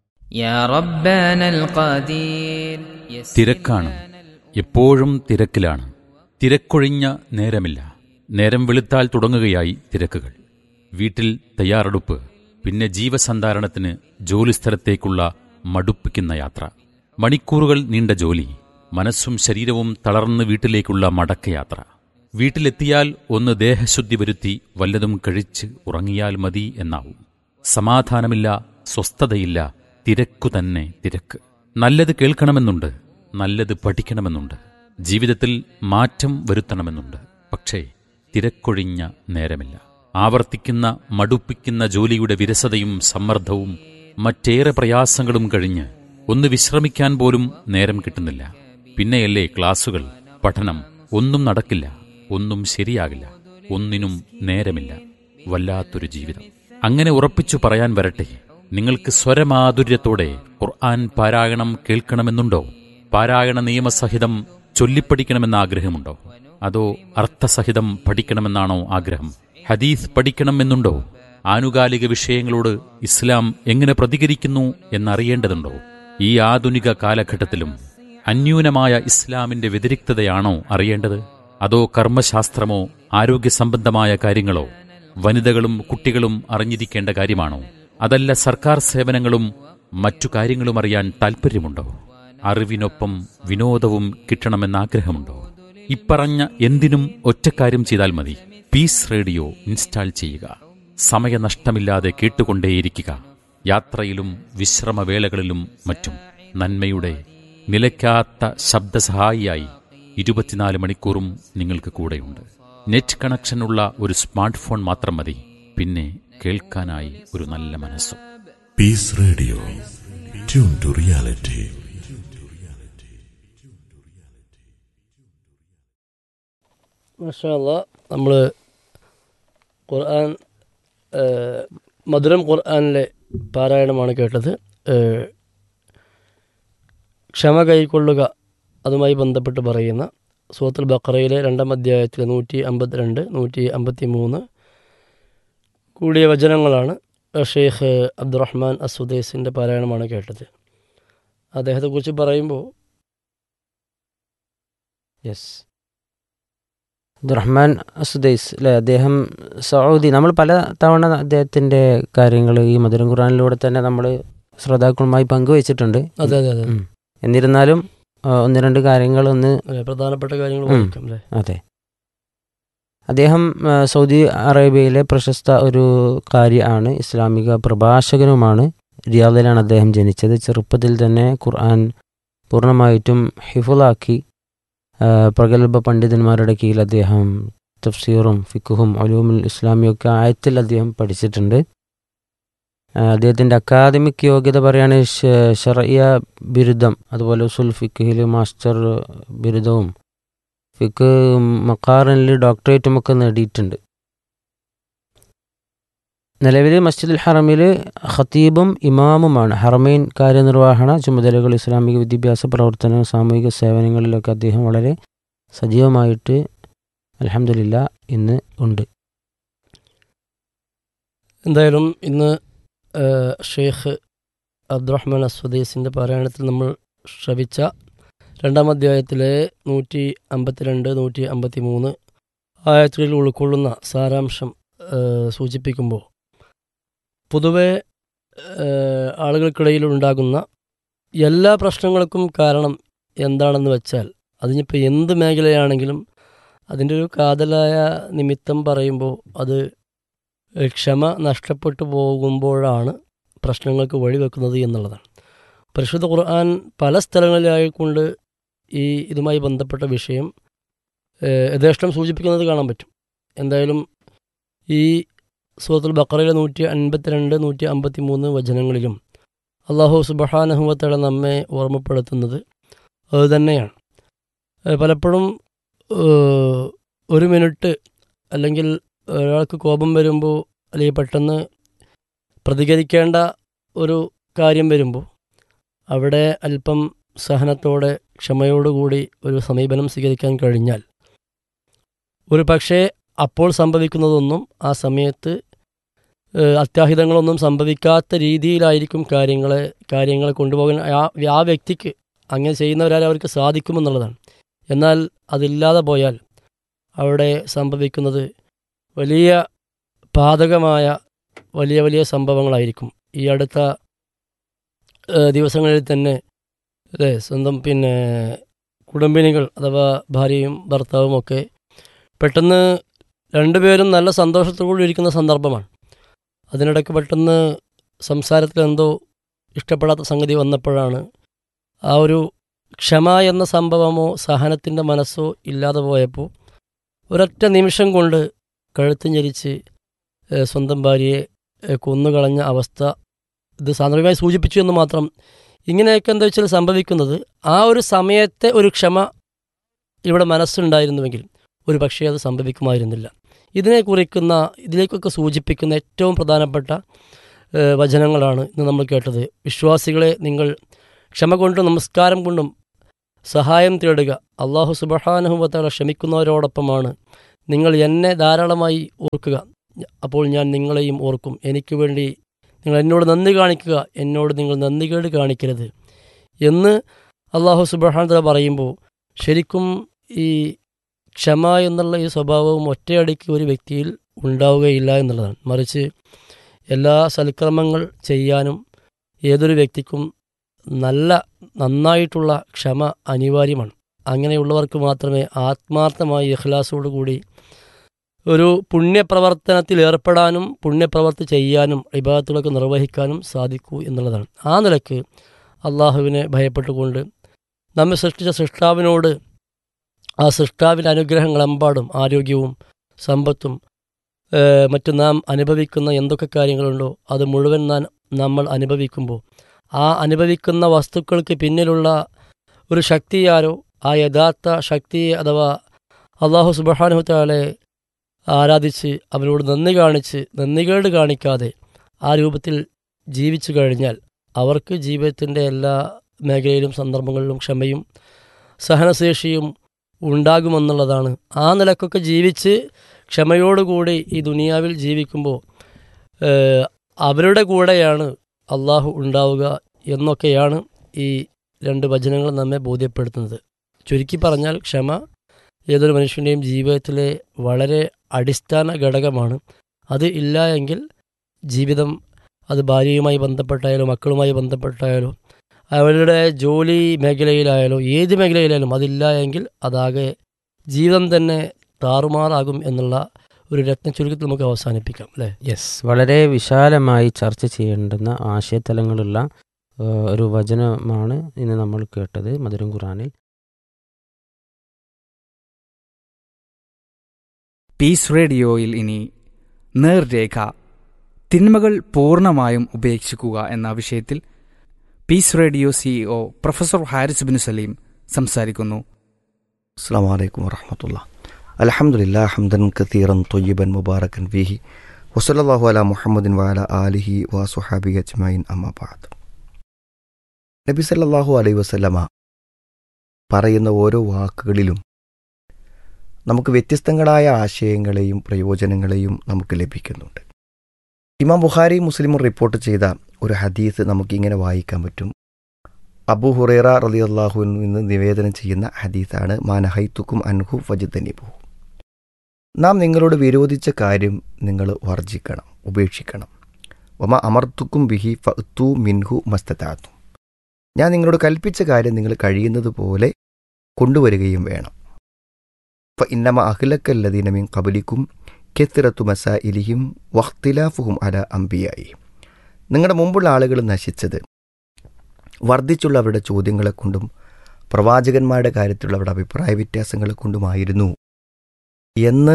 തിരക്കാണ് എപ്പോഴും തിരക്കിലാണ് തിരക്കൊഴിഞ്ഞ നേരമില്ല നേരം വെളുത്താൽ തുടങ്ങുകയായി തിരക്കുകൾ വീട്ടിൽ തയ്യാറെടുപ്പ് പിന്നെ ജീവസന്ധാരണത്തിന് ജോലിസ്ഥലത്തേക്കുള്ള മടുപ്പിക്കുന്ന യാത്ര മണിക്കൂറുകൾ നീണ്ട ജോലി മനസ്സും ശരീരവും തളർന്ന് വീട്ടിലേക്കുള്ള മടക്കയാത്ര വീട്ടിലെത്തിയാൽ ഒന്ന് ദേഹശുദ്ധി വരുത്തി വല്ലതും കഴിച്ച് ഉറങ്ങിയാൽ മതി എന്നാവും സമാധാനമില്ല സ്വസ്ഥതയില്ല തിരക്കു തന്നെ തിരക്ക് നല്ലത് കേൾക്കണമെന്നുണ്ട് നല്ലത് പഠിക്കണമെന്നുണ്ട് ജീവിതത്തിൽ മാറ്റം വരുത്തണമെന്നുണ്ട് പക്ഷേ തിരക്കൊഴിഞ്ഞ നേരമില്ല ആവർത്തിക്കുന്ന മടുപ്പിക്കുന്ന ജോലിയുടെ വിരസതയും സമ്മർദ്ദവും മറ്റേറെ പ്രയാസങ്ങളും കഴിഞ്ഞ് ഒന്ന് വിശ്രമിക്കാൻ പോലും നേരം കിട്ടുന്നില്ല പിന്നെയല്ലേ ക്ലാസുകൾ പഠനം ഒന്നും നടക്കില്ല ഒന്നും ശരിയാകില്ല ഒന്നിനും നേരമില്ല വല്ലാത്തൊരു ജീവിതം അങ്ങനെ ഉറപ്പിച്ചു പറയാൻ വരട്ടെ നിങ്ങൾക്ക് സ്വരമാധുര്യത്തോടെ ഖുർആൻ പാരായണം കേൾക്കണമെന്നുണ്ടോ പാരായണ നിയമസഹിതം ചൊല്ലിപ്പഠിക്കണമെന്ന ആഗ്രഹമുണ്ടോ അതോ അർത്ഥസഹിതം പഠിക്കണമെന്നാണോ ആഗ്രഹം ഹദീസ് പഠിക്കണമെന്നുണ്ടോ ആനുകാലിക വിഷയങ്ങളോട് ഇസ്ലാം എങ്ങനെ പ്രതികരിക്കുന്നു എന്നറിയേണ്ടതുണ്ടോ ഈ ആധുനിക കാലഘട്ടത്തിലും അന്യൂനമായ ഇസ്ലാമിന്റെ വ്യതിരിക്തതയാണോ അറിയേണ്ടത് അതോ കർമ്മശാസ്ത്രമോ ആരോഗ്യ സംബന്ധമായ കാര്യങ്ങളോ വനിതകളും കുട്ടികളും അറിഞ്ഞിരിക്കേണ്ട കാര്യമാണോ അതല്ല സർക്കാർ സേവനങ്ങളും മറ്റു കാര്യങ്ങളും അറിയാൻ താൽപ്പര്യമുണ്ടോ അറിവിനൊപ്പം വിനോദവും കിട്ടണമെന്ന ആഗ്രഹമുണ്ടോ ഇപ്പറഞ്ഞ എന്തിനും ഒറ്റക്കാര്യം ചെയ്താൽ മതി പീസ് റേഡിയോ ഇൻസ്റ്റാൾ ചെയ്യുക സമയനഷ്ടമില്ലാതെ കേട്ടുകൊണ്ടേയിരിക്കുക യാത്രയിലും വിശ്രമവേളകളിലും മറ്റും നന്മയുടെ നിലയ്ക്കാത്ത ശബ്ദസഹായിയായി ഇരുപത്തിനാല് മണിക്കൂറും നിങ്ങൾക്ക് കൂടെയുണ്ട് നെറ്റ് കണക്ഷനുള്ള ഒരു സ്മാർട്ട് ഫോൺ മാത്രം മതി പിന്നെ കേൾക്കാനായി ഒരു നല്ല മനസ്സും Peace Radio. Tune to reality. മഷാല്ല നമ്മൾ ഖുർആൻ ഏഹ്, മധുരം ഖുർആനിലെ പാരായണമാണ് കേട്ടത് ഏഹ്, ക്ഷമ കൈക്കൊള്ളുക അതുമായി ബന്ധപ്പെട്ട് പറയുന്ന സൂത്തുൽ ബക്കറയിലെ രണ്ടാം അധ്യായത്തിൽ നൂറ്റി അമ്പത്തിരണ്ട് നൂറ്റി അമ്പത്തി മൂന്ന് കൂടിയ വചനങ്ങളാണ് ഷെയ്ഖ് അബ്ദുറഹ്മാൻ അസുദൈസിൻ്റെ പാരായണമാണ് കേട്ടത് അദ്ദേഹത്തെക്കുറിച്ച് പറയുമ്പോൾ യെസ് അബ്ദുറഹ്മാൻ അസുദൈസ് അല്ലേ അദ്ദേഹം സൗദി നമ്മൾ പല തവണ അദ്ദേഹത്തിൻ്റെ കാര്യങ്ങൾ ഈ മധുരം ഖുറാനിലൂടെ തന്നെ നമ്മൾ ശ്രോതാക്കളുമായി പങ്കുവച്ചിട്ടുണ്ട് അതെ അതെ അതെ ഉം. എന്നിരുന്നാലും ആ, ഒന്ന് രണ്ട് കാര്യങ്ങൾ ഒന്ന് അതെ, പ്രധാനപ്പെട്ട കാര്യങ്ങൾ ഉം. വായിക്കാം അല്ലേ അതെ അദ്ദേഹം ആ, സൗദി അറേബ്യയിലെ പ്രശസ്ത ഒരു കാര്യമാണ് ഇസ്ലാമിക പ്രഭാഷകനുമാണ് റിയാദിലാണ് അദ്ദേഹം ജനിച്ചത് ചെറുപ്പത്തിൽ തന്നെ ഖുർആൻ പൂർണ്ണമായിട്ടും ഹിഫുലാക്കി ആ, പ്രഗത്ഭ പണ്ഡിതന്മാരുടെ കീഴിൽ അദ്ദേഹം തഫ്സീറും ഫിക്കുഹും അലൂമുൽ ഇസ്ലാമിയൊക്കെ ആയത്തിൽ അദ്ദേഹം പഠിച്ചിട്ടുണ്ട് ആ, അദ്ദേഹത്തിൻ്റെ അക്കാദമിക് യോഗ്യത പറയുകയാണെങ്കിൽ ഷറിയ ബിരുദം അതുപോലെ ഉസുൽ ഫിക്കുഹിൽ മാസ്റ്റർ ബിരുദവും ഫിക്ക് മക്കാറിനിൽ ഡോക്ടറേറ്റും ഒക്കെ നേടിയിട്ടുണ്ട് നിലവിൽ മസ്ജിദുൽ ഹറമിൽ ഖത്തീബും ഇമാമുമാണ് ഹറമൈൻ കാര്യനിർവഹണ ചുമതലകൾ ഇസ്ലാമിക വിദ്യാഭ്യാസ പ്രവർത്തനം സാമൂഹിക സേവനങ്ങളിലൊക്കെ അദ്ദേഹം വളരെ സജീവമായിട്ട് അലഹമില്ല ഇന്ന് ഉണ്ട് എന്തായാലും ഇന്ന് ഏഹ്, ഷെയ്ഖ് അബ്ദുറഹ്മാൻ അസ്വദീസിൻ്റെ പാരായണത്തിൽ നമ്മൾ ശ്രവിച്ച രണ്ടാം അധ്യായത്തിലെ നൂറ്റി അമ്പത്തിരണ്ട് നൂറ്റി അമ്പത്തി മൂന്ന് ആയത്തുകളിൽ ഉൾക്കൊള്ളുന്ന സാരാംശം ഏഹ്, സൂചിപ്പിക്കുമ്പോൾ പൊതുവെ ഏഹ്, ആളുകൾക്കിടയിൽ ഉണ്ടാകുന്ന എല്ലാ പ്രശ്നങ്ങൾക്കും കാരണം എന്താണെന്ന് വെച്ചാൽ അതിനിപ്പോൾ എന്ത് മേഖലയാണെങ്കിലും അതിൻ്റെ ഒരു കാതലായ നിമിത്തം പറയുമ്പോൾ അത് ക്ഷമ നഷ്ടപ്പെട്ടു പോകുമ്പോഴാണ് പ്രശ്നങ്ങൾക്ക് വഴിവെക്കുന്നത് എന്നുള്ളതാണ് പരിശുദ്ധ ഖുർആൻ പല സ്ഥലങ്ങളിലായിക്കൊണ്ട് ഈ ഇതുമായി ബന്ധപ്പെട്ട വിഷയം ഏഹ്, യഥേഷ്ടം സൂചിപ്പിക്കുന്നത് കാണാൻ പറ്റും എന്തായാലും ഈ സൂറത്തുൽ ബക്കറയിലെ നൂറ്റി അൻപത്തിരണ്ട് നൂറ്റി അമ്പത്തി മൂന്ന് വചനങ്ങളിലും അള്ളാഹു സുബഹാനഹുവത്തയുടെ നമ്മെ ഓർമ്മപ്പെടുത്തുന്നത് അത് തന്നെയാണ് ഏഹ്, പലപ്പോഴും ഏഹ്, ഒരു മിനിറ്റ് അല്ലെങ്കിൽ ഒരാൾക്ക് കോപം വരുമ്പോൾ അല്ലെങ്കിൽ പെട്ടെന്ന് പ്രതികരിക്കേണ്ട ഒരു കാര്യം വരുമ്പോൾ അവിടെ അല്പം സഹനത്തോടെ ക്ഷമയോടുകൂടി ഒരു സമീപനം സ്വീകരിക്കാൻ കഴിഞ്ഞാൽ ഒരു പക്ഷേ അപ്പോൾ സംഭവിക്കുന്നതൊന്നും ആ സമയത്ത് ഏഹ്, അത്യാഹിതങ്ങളൊന്നും സംഭവിക്കാത്ത രീതിയിലായിരിക്കും കാര്യങ്ങളെ കാര്യങ്ങളെ കൊണ്ടുപോകാൻ ആ ആ വ്യക്തിക്ക് അങ്ങനെ ചെയ്യുന്നവരാൽ അവർക്ക് സാധിക്കുമെന്നുള്ളതാണ് എന്നാൽ അതില്ലാതെ പോയാൽ അവിടെ സംഭവിക്കുന്നത് വലിയ പാതകമായ വലിയ വലിയ സംഭവങ്ങളായിരിക്കും ഈ അടുത്ത ഏഹ്, ദിവസങ്ങളിൽ തന്നെ അല്ലേ സ്വന്തം പിന്നെ കുടുംബിനികൾ അഥവാ ഭാര്യയും ഭർത്താവും ഒക്കെ പെട്ടെന്ന് രണ്ടുപേരും നല്ല സന്തോഷത്തോടെ ഇരിക്കുന്ന സന്ദർഭമാണ് അതിനിടയ്ക്ക് പെട്ടെന്ന് സംസാരത്തിൽ എന്തോ ഇഷ്ടപ്പെടാത്ത സംഗതി വന്നപ്പോഴാണ് ആ ഒരു ക്ഷമ എന്ന സംഭവമോ സഹനത്തിൻ്റെ മനസ്സോ ഇല്ലാതെ പോയപ്പോൾ ഒരൊറ്റ നിമിഷം കൊണ്ട് കഴുത്ത് ഞെരിച്ച് ഏഹ്, സ്വന്തം ഭാര്യയെ ഏഹ്, കൊന്നുകളഞ്ഞ അവസ്ഥ ഇത് സാന്ദർഭികമായി സൂചിപ്പിച്ചു എന്ന് മാത്രം ഇങ്ങനെയൊക്കെ എന്താ വെച്ചാൽ സംഭവിക്കുന്നത് ആ ഒരു സമയത്തെ ഒരു ക്ഷമ ഇവിടെ മനസ്സുണ്ടായിരുന്നുവെങ്കിൽ ഒരു പക്ഷേ അത് സംഭവിക്കുമായിരുന്നില്ല ഇതിനെ കുറിക്കുന്ന ഇതിലേക്കൊക്കെ സൂചിപ്പിക്കുന്ന ഏറ്റവും പ്രധാനപ്പെട്ട ഏഹ്, വചനങ്ങളാണ് ഇന്ന് നമ്മൾ കേട്ടത് വിശ്വാസികളെ നിങ്ങൾ ക്ഷമ കൊണ്ടും നമസ്കാരം കൊണ്ടും സഹായം തേടുക അള്ളാഹു സുബഹാനുഭവത്താല ക്ഷമിക്കുന്നവരോടൊപ്പമാണ് നിങ്ങൾ എന്നെ ധാരാളമായി ഓർക്കുക അപ്പോൾ ഞാൻ നിങ്ങളെയും ഓർക്കും എനിക്ക് വേണ്ടി നിങ്ങൾ എന്നോട് നന്ദി കാണിക്കുക എന്നോട് നിങ്ങൾ നന്ദികേട് കാണിക്കരുത് എന്ന് അള്ളാഹു സുബഹാനതല പറയുമ്പോൾ ശരിക്കും ഈ ക്ഷമ എന്നുള്ള ഈ സ്വഭാവവും ഒറ്റയടിക്ക് ഒരു വ്യക്തിയിൽ ഉണ്ടാവുകയില്ല എന്നുള്ളതാണ് മറിച്ച് എല്ലാ സൽക്രമങ്ങൾ ചെയ്യാനും ഏതൊരു വ്യക്തിക്കും നല്ല നന്നായിട്ടുള്ള ക്ഷമ അനിവാര്യമാണ് അങ്ങനെയുള്ളവർക്ക് മാത്രമേ ആത്മാർത്ഥമായി ഇഖ്ലാസോടുകൂടി ഒരു പുണ്യപ്രവർത്തനത്തിൽ ഏർപ്പെടാനും പുണ്യപ്രവർത്തി ചെയ്യാനും ഇബാദത്തുകളൊക്കെ നിർവഹിക്കാനും സാധിക്കൂ എന്നുള്ളതാണ് ആ നിലക്ക് അള്ളാഹുവിനെ ഭയപ്പെട്ടുകൊണ്ട് നമ്മെ സൃഷ്ടിച്ച സൃഷ്ടാവിനോട് ആ സൃഷ്ടാവിൻ്റെ അനുഗ്രഹങ്ങളെമ്പാടും ആരോഗ്യവും സമ്പത്തും ഏഹ്, മറ്റു നാം അനുഭവിക്കുന്ന എന്തൊക്കെ കാര്യങ്ങളുണ്ടോ അത് മുഴുവൻ നാം നമ്മൾ അനുഭവിക്കുമ്പോൾ ആ അനുഭവിക്കുന്ന വസ്തുക്കൾക്ക് പിന്നിലുള്ള ഒരു ശക്തിയാരോ ആ യഥാർത്ഥ ശക്തിയെ അഥവാ അള്ളാഹു സുബഹാനുഹത്താലെ ആരാധിച്ച് അവനോട് നന്ദി കാണിച്ച് നന്ദികേട് കാണിക്കാതെ ആ രൂപത്തിൽ ജീവിച്ചു കഴിഞ്ഞാൽ അവർക്ക് ജീവിതത്തിൻ്റെ എല്ലാ മേഖലയിലും സന്ദർഭങ്ങളിലും ക്ഷമയും സഹനശേഷിയും ഉണ്ടാകുമെന്നുള്ളതാണ് ആ നിലക്കൊക്കെ ജീവിച്ച് ക്ഷമയോടുകൂടി ഈ ദുനിയാവിൽ ജീവിക്കുമ്പോൾ ഏഹ്, അവരുടെ കൂടെയാണ് അള്ളാഹു ഉണ്ടാവുക എന്നൊക്കെയാണ് ഈ രണ്ട് വചനങ്ങൾ നമ്മെ ബോധ്യപ്പെടുത്തുന്നത് ചുരുക്കി പറഞ്ഞാൽ ക്ഷമ ഏതൊരു മനുഷ്യൻ്റെയും ജീവിതത്തിലെ വളരെ അടിസ്ഥാന ഘടകമാണ് അത് ഇല്ല എങ്കിൽ ജീവിതം അത് ഭാര്യയുമായി ബന്ധപ്പെട്ടായാലും മക്കളുമായി ബന്ധപ്പെട്ടായാലോ അവരുടെ ജോലി മേഖലയിലായാലോ ഏത് മേഖലയിലായാലും അതില്ല എങ്കിൽ അതാകെ ജീവിതം തന്നെ താറുമാറാകും എന്നുള്ള ഒരു രത്ന ചുരുക്കത്തിൽ നമുക്ക് അവസാനിപ്പിക്കാം അല്ലേ യെസ് വളരെ വിശാലമായി ചർച്ച ചെയ്യേണ്ടുന്ന ആശയതലങ്ങളുള്ള ആ, ഒരു വചനമാണ് ഇന്ന് നമ്മൾ കേട്ടത് മധുരം ഖുറാനിൽ പീസ് റേഡിയോയിൽ ഇനി നേർരേഖ തിന്മകൾ പൂർണ്ണമായും ഉപേക്ഷിക്കുക എന്ന വിഷയത്തിൽ peace radio CEO professor Haris bin Saleem സംസാരിക്കുന്നു السلام عليكم ورحمة الله الحمد لله حمدا كثيرا طيبا مباركا فيه وصلى الله على محمد وعلى آله وصحابه أجمعين أما بعد നബി സല്ലല്ലാഹു അലൈഹി വസല്ലമ പറയുന്ന ഓരോ വാക്കുകളിലും നമുക്ക് വ്യത്യസ്തങ്ങളായ ആശയങ്ങളെയും പ്രയോജനങ്ങളെയും നമുക്ക് ലഭിക്കുന്നുണ്ട് ഇമാം ബുഖാരി മുസ്ലിമും റിപ്പോർട്ട് ചെയ്ത ഒരു ഹദീസ് നമുക്കിങ്ങനെ വായിക്കാൻ പറ്റും അബു ഹുറൈറ റലി അള്ളാഹുവിൽ നിന്ന് നിവേദനം ചെയ്യുന്ന ഹദീസാണ് മാനഹൈത്തുക്കും അൻഹു ഫജിത്തനിബു നാം നിങ്ങളോട് വിരോധിച്ച കാര്യം നിങ്ങൾ വർജിക്കണം ഉപേക്ഷിക്കണം ഒമ അമർത്തുക്കും ബിഹി ഫത്തു മിൻഹു മസ്തത്താത്തു ഞാൻ നിങ്ങളോട് കൽപ്പിച്ച കാര്യം നിങ്ങൾ കഴിയുന്നത് പോലെ കൊണ്ടുവരികയും വേണം ഫ ഇന്നമ അഖിലക്കല്ലദീന മിൻ കബലിക്കും കെത്തിറത്തു മസാ ഇലിഹിം വഖ്തിലാഫുഹും അല അംബിയായി നിങ്ങളുടെ മുമ്പുള്ള ആളുകൾ നശിച്ചത് വർദ്ധിച്ചുള്ള അവരുടെ ചോദ്യങ്ങളെ കൊണ്ടും പ്രവാചകന്മാരുടെ കാര്യത്തിലുള്ള അവരുടെ അഭിപ്രായ വ്യത്യാസങ്ങളെ കൊണ്ടുമായിരുന്നു എന്ന്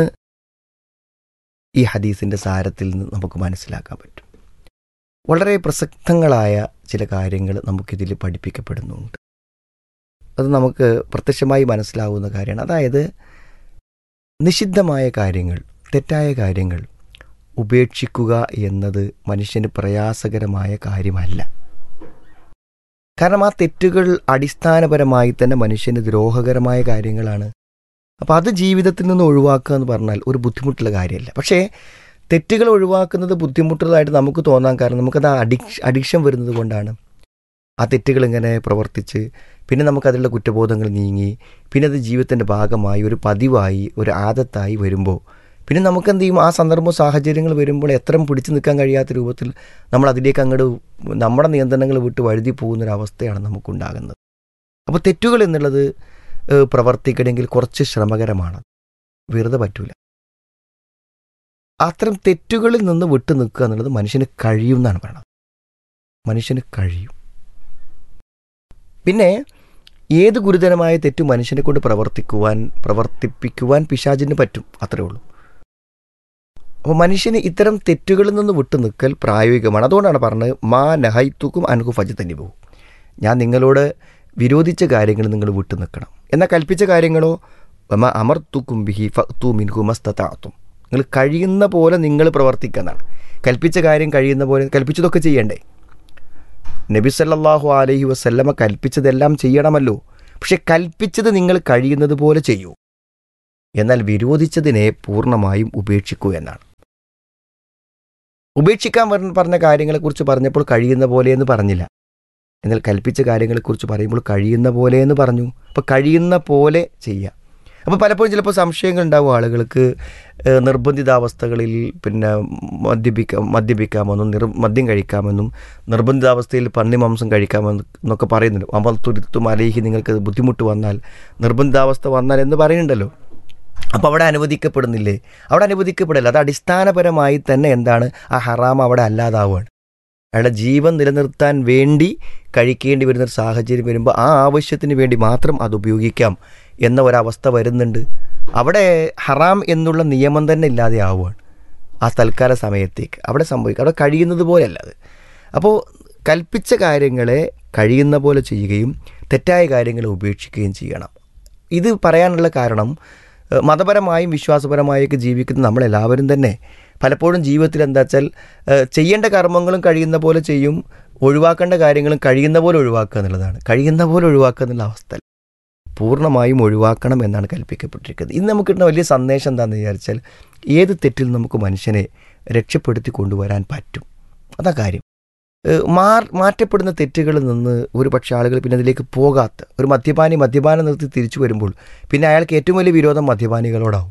ഈ ഹദീസിൻ്റെ സാരത്തിൽ നിന്ന് നമുക്ക് മനസ്സിലാക്കാൻ പറ്റും വളരെ പ്രസക്തങ്ങളായ ചില കാര്യങ്ങൾ നമുക്കിതിൽ പഠിപ്പിക്കപ്പെടുന്നുണ്ട് അത് നമുക്ക് പ്രത്യക്ഷമായി മനസ്സിലാവുന്ന കാര്യമാണ് അതായത് നിഷിദ്ധമായ കാര്യങ്ങൾ തെറ്റായ കാര്യങ്ങൾ ഉപേക്ഷിക്കുക എന്നത് മനുഷ്യന് പ്രയാസകരമായ കാര്യമല്ല കാരണം ആ തെറ്റുകൾ അടിസ്ഥാനപരമായി തന്നെ മനുഷ്യന് ദ്രോഹകരമായ കാര്യങ്ങളാണ് അപ്പോൾ അത് ജീവിതത്തിൽ നിന്ന് ഒഴിവാക്കുക എന്ന് പറഞ്ഞാൽ ഒരു ബുദ്ധിമുട്ടുള്ള കാര്യമല്ല പക്ഷേ തെറ്റുകൾ ഒഴിവാക്കുന്നത് ബുദ്ധിമുട്ടുള്ളതായിട്ട് നമുക്ക് തോന്നാൻ കാരണം നമുക്കത് അഡിക്ഷ അഡിക്ഷൻ വരുന്നത് കൊണ്ടാണ് ആ തെറ്റുകൾ ഇങ്ങനെ പ്രവർത്തിച്ച് പിന്നെ നമുക്കതിലുള്ള കുറ്റബോധങ്ങൾ നീങ്ങി പിന്നെ അത് ജീവിതത്തിൻ്റെ ഭാഗമായി ഒരു പതിവായി ഒരു ആദത്തായി വരുമ്പോൾ പിന്നെ നമുക്ക് എന്ത് ചെയ്യും ആ സന്ദർഭവും സാഹചര്യങ്ങൾ വരുമ്പോൾ എത്രയും പിടിച്ചു നിൽക്കാൻ കഴിയാത്ത രൂപത്തിൽ നമ്മൾ അതിലേക്ക് അങ്ങോട്ട് നമ്മുടെ നിയന്ത്രണങ്ങൾ വിട്ട് വഴുതി പോകുന്നൊരവസ്ഥയാണ് നമുക്കുണ്ടാകുന്നത് അപ്പോൾ തെറ്റുകൾ എന്നുള്ളത് ഏഹ്, പ്രവർത്തിക്കണമെങ്കിൽ കുറച്ച് ശ്രമകരമാണ് വെറുതെ പറ്റൂല അത്തരം തെറ്റുകളിൽ നിന്ന് വിട്ടു നിൽക്കുക എന്നുള്ളത് മനുഷ്യന് കഴിയും എന്നാണ് പറയുന്നത് മനുഷ്യന് കഴിയും പിന്നെ ഏത് ഗുരുതരമായ തെറ്റ് മനുഷ്യനെ കൊണ്ട് പ്രവർത്തിക്കുവാൻ പ്രവർത്തിപ്പിക്കുവാൻ പിശാചിന് പറ്റും അത്രേ ഉള്ളൂ അപ്പോൾ മനുഷ്യന് ഇത്തരം തെറ്റുകളിൽ നിന്ന് വിട്ടു നിൽക്കൽ പ്രായോഗികമാണ് അതുകൊണ്ടാണ് പറഞ്ഞത് മാ നഹൈത്തുക്കും അൻഹു ഫജ് തന്നെ പോകും ഞാൻ നിങ്ങളോട് വിരോധിച്ച കാര്യങ്ങൾ നിങ്ങൾ വിട്ടു നിൽക്കണം എന്നാൽ കൽപ്പിച്ച കാര്യങ്ങളോ മ അമർത്തുക്കും ബിഹി ഫത്തു മിൻഹു മസ്തത്താത്തും നിങ്ങൾ കഴിയുന്ന പോലെ നിങ്ങൾ പ്രവർത്തിക്കുന്നതാണ് കൽപ്പിച്ച കാര്യം കഴിയുന്ന പോലെ കൽപ്പിച്ചതൊക്കെ ചെയ്യണ്ടേ നബി സല്ലല്ലാഹു അലൈഹി വസല്ലമ കൽപ്പിച്ചതെല്ലാം ചെയ്യണമല്ലോ പക്ഷെ കൽപ്പിച്ചത് നിങ്ങൾ കഴിയുന്നത് പോലെ ചെയ്യൂ എന്നാൽ വിരോധിച്ചതിനെ പൂർണ്ണമായും ഉപേക്ഷിക്കൂ എന്നാണ് ഉപേക്ഷിക്കാൻ പറഞ്ഞ പറഞ്ഞ കാര്യങ്ങളെക്കുറിച്ച് പറഞ്ഞപ്പോൾ കഴിയുന്ന പോലെ എന്ന് പറഞ്ഞില്ല എന്നാൽ കൽപ്പിച്ച കാര്യങ്ങളെക്കുറിച്ച് പറയുമ്പോൾ കഴിയുന്ന പോലെ എന്ന് പറഞ്ഞു അപ്പോൾ കഴിയുന്ന പോലെ ചെയ്യുക അപ്പോൾ പലപ്പോഴും ചിലപ്പോൾ സംശയങ്ങൾ ഉണ്ടാവും ആളുകൾക്ക് ഏഹ്, നിർബന്ധിതാവസ്ഥകളിൽ പിന്നെ മദ്യപിക്കാം മദ്യപിക്കാമെന്നും നിർ മദ്യം കഴിക്കാമെന്നും നിർബന്ധിതാവസ്ഥയിൽ പന്നി മാംസം കഴിക്കാമെന്ന് എന്നൊക്കെ പറയുന്നുണ്ട് അമൽ തുരുത്തും അലേഹി നിങ്ങൾക്ക് ബുദ്ധിമുട്ട് വന്നാൽ നിർബന്ധിതാവസ്ഥ വന്നാൽ എന്ന് പറയുന്നുണ്ടല്ലോ അപ്പോൾ അവിടെ അനുവദിക്കപ്പെടുന്നില്ലേ അവിടെ അനുവദിക്കപ്പെടില്ല അത് അടിസ്ഥാനപരമായി തന്നെ എന്താണ് ആ ഹറാം അവിടെ അല്ലാതാവുകയാണ് അയാളുടെ ജീവൻ നിലനിർത്താൻ വേണ്ടി കഴിക്കേണ്ടി വരുന്നൊരു സാഹചര്യം വരുമ്പോൾ ആ ആവശ്യത്തിന് വേണ്ടി മാത്രം അത് ഉപയോഗിക്കാം എന്ന ഒരവസ്ഥ വരുന്നുണ്ട് അവിടെ ഹറാം എന്നുള്ള നിയമം തന്നെ ഇല്ലാതെ ആവുകയാണ് ആ തൽക്കാല സമയത്തേക്ക് അവിടെ സംഭവിക്കുക അവിടെ കഴിയുന്നത് പോലെയല്ല അത് അപ്പോൾ കൽപ്പിച്ച കാര്യങ്ങളെ കഴിയുന്ന പോലെ ചെയ്യുകയും തെറ്റായ കാര്യങ്ങളെ ഉപേക്ഷിക്കുകയും ചെയ്യണം ഇത് പറയാനുള്ള കാരണം ഏഹ് മതപരമായും വിശ്വാസപരമായൊക്കെ ജീവിക്കുന്ന നമ്മളെല്ലാവരും തന്നെ പലപ്പോഴും ജീവിതത്തിൽ എന്താ വെച്ചാൽ ഏഹ് ചെയ്യേണ്ട കർമ്മങ്ങളും കഴിയുന്ന പോലെ ചെയ്യും ഒഴിവാക്കേണ്ട കാര്യങ്ങളും കഴിയുന്ന പോലെ ഒഴിവാക്കുക എന്നുള്ളതാണ് കഴിയുന്ന പോലെ ഒഴിവാക്കുക എന്നുള്ള അവസ്ഥ പൂർണ്ണമായും ഒഴിവാക്കണം എന്നാണ് കൽപ്പിക്കപ്പെട്ടിരിക്കുന്നത് ഇന്ന് നമുക്ക് കിട്ടുന്ന വലിയ സന്ദേശം എന്താണെന്ന് വിചാരിച്ചാൽ ഏത് തെറ്റിൽ നമുക്ക് മനുഷ്യനെ രക്ഷപ്പെടുത്തി കൊണ്ടുവരാൻ പറ്റും അതാ കാര്യം ഏഹ് മാർ മാറ്റപ്പെടുന്ന തെറ്റുകളിൽ നിന്ന് ഒരു പക്ഷേ ആളുകൾ പിന്നെ അതിലേക്ക് പോകാത്ത ഒരു മദ്യപാനി മദ്യപാനം നിർത്തി തിരിച്ചു വരുമ്പോൾ പിന്നെ അയാൾക്ക് ഏറ്റവും വലിയ വിരോധം മദ്യപാനികളോടാവും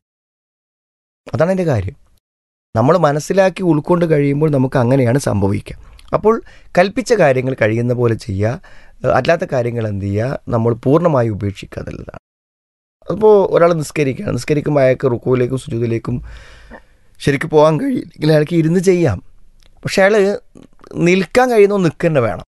അതാണ് എൻ്റെ കാര്യം നമ്മൾ മനസ്സിലാക്കി ഉൾക്കൊണ്ട് കഴിയുമ്പോൾ നമുക്ക് അങ്ങനെയാണ് സംഭവിക്കുക അപ്പോൾ കൽപ്പിച്ച കാര്യങ്ങൾ കഴിയുന്ന പോലെ ചെയ്യുക ഏഹ് അല്ലാത്ത കാര്യങ്ങൾ എന്ത് ചെയ്യുക നമ്മൾ പൂർണ്ണമായി ഉപേക്ഷിക്കുക എന്നുള്ളതാണ് അപ്പോൾ ഒരാൾ നിസ്കരിക്കുക നിസ്കരിക്കുമ്പോൾ അയാൾക്ക് റുക്കുവിലേക്കും സുജൂതിലേക്കും ശരിക്കും പോകാൻ കഴിയില്ലെങ്കിൽ അയാൾക്ക് ഇരുന്ന് ചെയ്യാം പക്ഷെ അയാൾ നിൽക്കാൻ കഴിയുന്ന നിൽക്കുക വേണം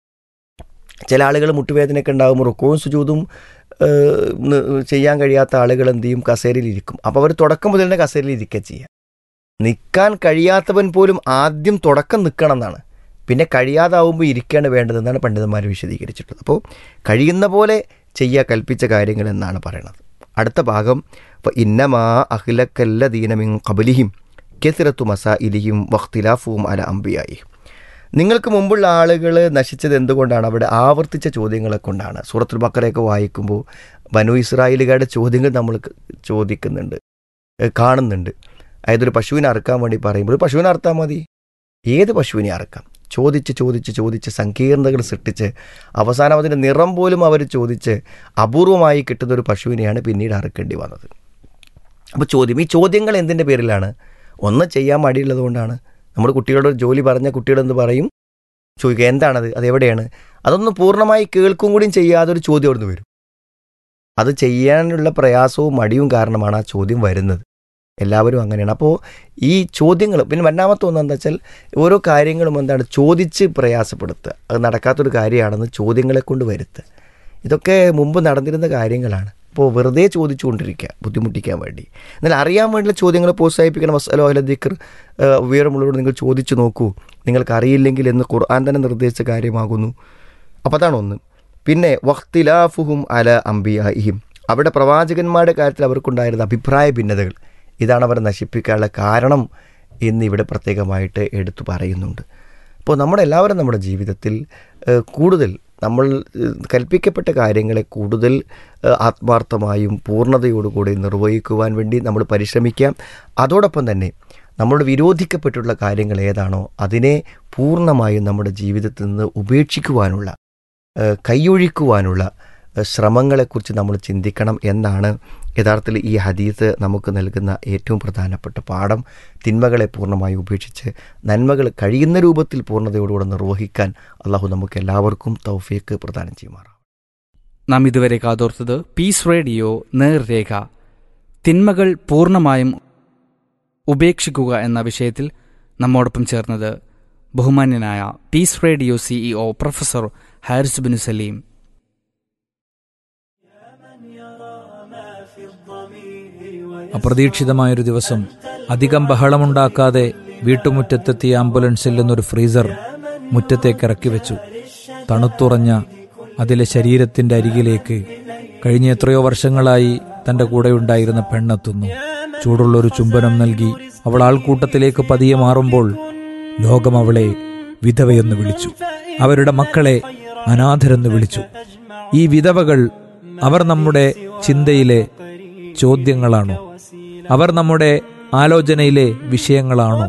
ചില ആളുകൾ മുട്ടുവേദനയൊക്കെ ഉണ്ടാകുമ്പോൾ റുക്കവും സുജൂതും ഏഹ്, ന് ചെയ്യാൻ കഴിയാത്ത ആളുകൾ എന്ത് ചെയ്യും കസേരയിൽ ഇരിക്കും അപ്പോൾ അവർ തുടക്കം മുതൽ തന്നെ കസേരയിൽ ഇരിക്കുക ചെയ്യുക നിൽക്കാൻ കഴിയാത്തവൻ പോലും ആദ്യം തുടക്കം നിൽക്കണം എന്നാണ് പിന്നെ കഴിയാതാവുമ്പോൾ ഇരിക്കുകയാണ് വേണ്ടതെന്നാണ് പണ്ഡിതന്മാർ വിശദീകരിച്ചിട്ടുള്ളത് അപ്പോൾ കഴിയുന്ന പോലെ ചെയ്യുക കൽപ്പിച്ച കാര്യങ്ങൾ എന്നാണ് പറയുന്നത് അടുത്ത ഭാഗം അപ്പോൾ ഇന്നമാ അഖിലക്കല്ല ദീനമിൻ കബലിഹിം കെസിറത്തു മസാ ഇലിഹിം വഖ്തിലാഫുവും അല അമ്പിയായി നിങ്ങൾക്ക് മുമ്പുള്ള ആളുകൾ നശിച്ചത് എന്തുകൊണ്ടാണ് അവിടെ ആവർത്തിച്ച ചോദ്യങ്ങളെ കൊണ്ടാണ് സൂറത്തുൽ ബക്കറയൊക്കെ വായിക്കുമ്പോൾ ബനു ഇസ്രായേലുകാരുടെ ചോദ്യങ്ങൾ നമ്മൾ ക- ചോദിക്കുന്നുണ്ട് ഏ, കാണുന്നുണ്ട് അതായത് ഒരു പശുവിനെ അറുക്കാൻ വേണ്ടി പറയുമ്പോൾ ഒരു പശുവിനെ അറുത്താൽ മതി ഏത് പശുവിനെ അറുക്കാം ചോദിച്ച് ചോദിച്ച് ചോദിച്ച് സങ്കീർണതകൾ സൃഷ്ടിച്ച് അവസാനം അതിൻ്റെ നിറം പോലും അവർ ചോദിച്ച് അപൂർവമായി കിട്ടുന്ന ഒരു പശുവിനെയാണ് പിന്നീട് അറുക്കേണ്ടി വന്നത് അപ്പോൾ ചോദ്യം ഈ ചോദ്യങ്ങൾ എന്തിൻ്റെ പേരിലാണ് ഒന്ന് ചെയ്യാൻ മടിയുള്ളത് കൊണ്ടാണ് നമ്മൾ കുട്ടികളോട് ഒരു ജോലി പറഞ്ഞ കുട്ടികളെന്ത് പറയും ചോദിക്കുക എന്താണത് അതെവിടെയാണ് അതൊന്നും പൂർണ്ണമായി കേൾക്കും കൂടിയും ചെയ്യാതെ ഒരു ചോദ്യം അവിടുന്ന് വരും അത് ചെയ്യാനുള്ള പ്രയാസവും മടിയും കാരണമാണ് ആ ചോദ്യം വരുന്നത് എല്ലാവരും അങ്ങനെയാണ് അപ്പോൾ ഈ ചോദ്യങ്ങൾ പിന്നെ രണ്ടാമത്തെ ഒന്ന് എന്താ വെച്ചാൽ ഓരോ കാര്യങ്ങളും എന്താണ് ചോദിച്ച് പ്രയാസപ്പെടുത്തുക അത് നടക്കാത്തൊരു കാര്യമാണെന്ന് ചോദ്യങ്ങളെ കൊണ്ട് വരുത്തുക ഇതൊക്കെ മുമ്പ് നടന്നിരുന്ന കാര്യങ്ങളാണ് അപ്പോൾ വെറുതെ ചോദിച്ചുകൊണ്ടിരിക്കുക ബുദ്ധിമുട്ടിക്കാൻ വേണ്ടി എന്നാൽ അറിയാൻ വേണ്ടിയുള്ള ചോദ്യങ്ങൾ പ്രോത്സാഹിപ്പിക്കണം വസ്അലോ അല ദിക്കർ ഉയരമുള്ളവരോട് നിങ്ങൾ ചോദിച്ചു നോക്കൂ നിങ്ങൾക്ക് അറിയില്ലെങ്കിൽ എന്ന് ഖുർആൻ തന്നെ നിർദ്ദേശിച്ച കാര്യമാകുന്നു അപ്പോൾ അതാണ് ഒന്ന് പിന്നെ വഖ്തിലാഫുഹും അല അംബിയാഹിം അവിടെ പ്രവാചകന്മാരുടെ കാര്യത്തിൽ അവർക്കുണ്ടായിരുന്ന അഭിപ്രായ ഭിന്നതകൾ ഇതാണ് അവരെ നശിപ്പിക്കാനുള്ള കാരണം എന്നിവിടെ പ്രത്യേകമായിട്ട് എടുത്തു പറയുന്നുണ്ട് അപ്പോൾ നമ്മുടെ എല്ലാവരും നമ്മുടെ ജീവിതത്തിൽ ഏഹ്, കൂടുതൽ നമ്മൾ ഏഹ്, കൽപ്പിക്കപ്പെട്ട കാര്യങ്ങളെ കൂടുതൽ ഏഹ്, ആത്മാർത്ഥമായും പൂർണ്ണതയോടുകൂടി നിർവഹിക്കുവാൻ വേണ്ടി നമ്മൾ പരിശ്രമിക്കാം അതോടൊപ്പം തന്നെ നമ്മളോട് വിരോധിക്കപ്പെട്ടുള്ള കാര്യങ്ങൾ ഏതാണോ അതിനെ പൂർണ്ണമായും നമ്മുടെ ജീവിതത്തിൽ നിന്ന് ഉപേക്ഷിക്കുവാനുള്ള ഏഹ്, കൈയൊഴിക്കുവാനുള്ള ഏഹ്, ശ്രമങ്ങളെക്കുറിച്ച് നമ്മൾ ചിന്തിക്കണം എന്നാണ് യഥാർത്ഥത്തിൽ ഈ ഹദീസ് നമുക്ക് നൽകുന്ന ഏറ്റവും പ്രധാനപ്പെട്ട പാഠം തിന്മകളെ പൂർണ്ണമായി ഉപേക്ഷിച്ച് നന്മകൾ കഴിയുന്ന രൂപത്തിൽ പൂർണ്ണതയോടുകൂടെ നിർവഹിക്കാൻ അള്ളാഹു നമുക്ക് എല്ലാവർക്കും തൗഫീക്ക് പ്രദാനം ചെയ്യുമാറാം നാം ഇതുവരെ കാതോർത്തത് പീസ് റേഡിയോ നേർരേഖ തിന്മകൾ പൂർണ്ണമായും ഉപേക്ഷിക്കുക എന്ന വിഷയത്തിൽ നമ്മോടൊപ്പം ചേർന്നത് ബഹുമാന്യനായ peace radio CEO professor Haris bin Saleem അപ്രതീക്ഷിതമായൊരു ദിവസം അധികം ബഹളമുണ്ടാക്കാതെ വീട്ടുമുറ്റത്തെത്തിയ ആംബുലൻസിൽ നിന്നൊരു ഫ്രീസർ മുറ്റത്തേക്ക് ഇറക്കി വെച്ചു തണുത്തുറഞ്ഞ അതിലെ ശരീരത്തിന്റെ അരികിലേക്ക് കഴിഞ്ഞ എത്രയോ വർഷങ്ങളായി തന്റെ കൂടെയുണ്ടായിരുന്ന പെണ്ണെത്തുന്നു ചൂടുള്ളൊരു ചുംബനം നൽകി അവൾ ആൾക്കൂട്ടത്തിലേക്ക് പതിയെ മാറുമ്പോൾ ലോകം അവളെ വിധവയെന്ന് വിളിച്ചു അവരുടെ മക്കളെ അനാഥരെന്ന് വിളിച്ചു ഈ വിധവകൾ അവർ നമ്മുടെ ചിന്തയിലെ ചോദ്യങ്ങളാണോ അവർ നമ്മുടെ ആലോചനയിലെ വിഷയങ്ങളാണോ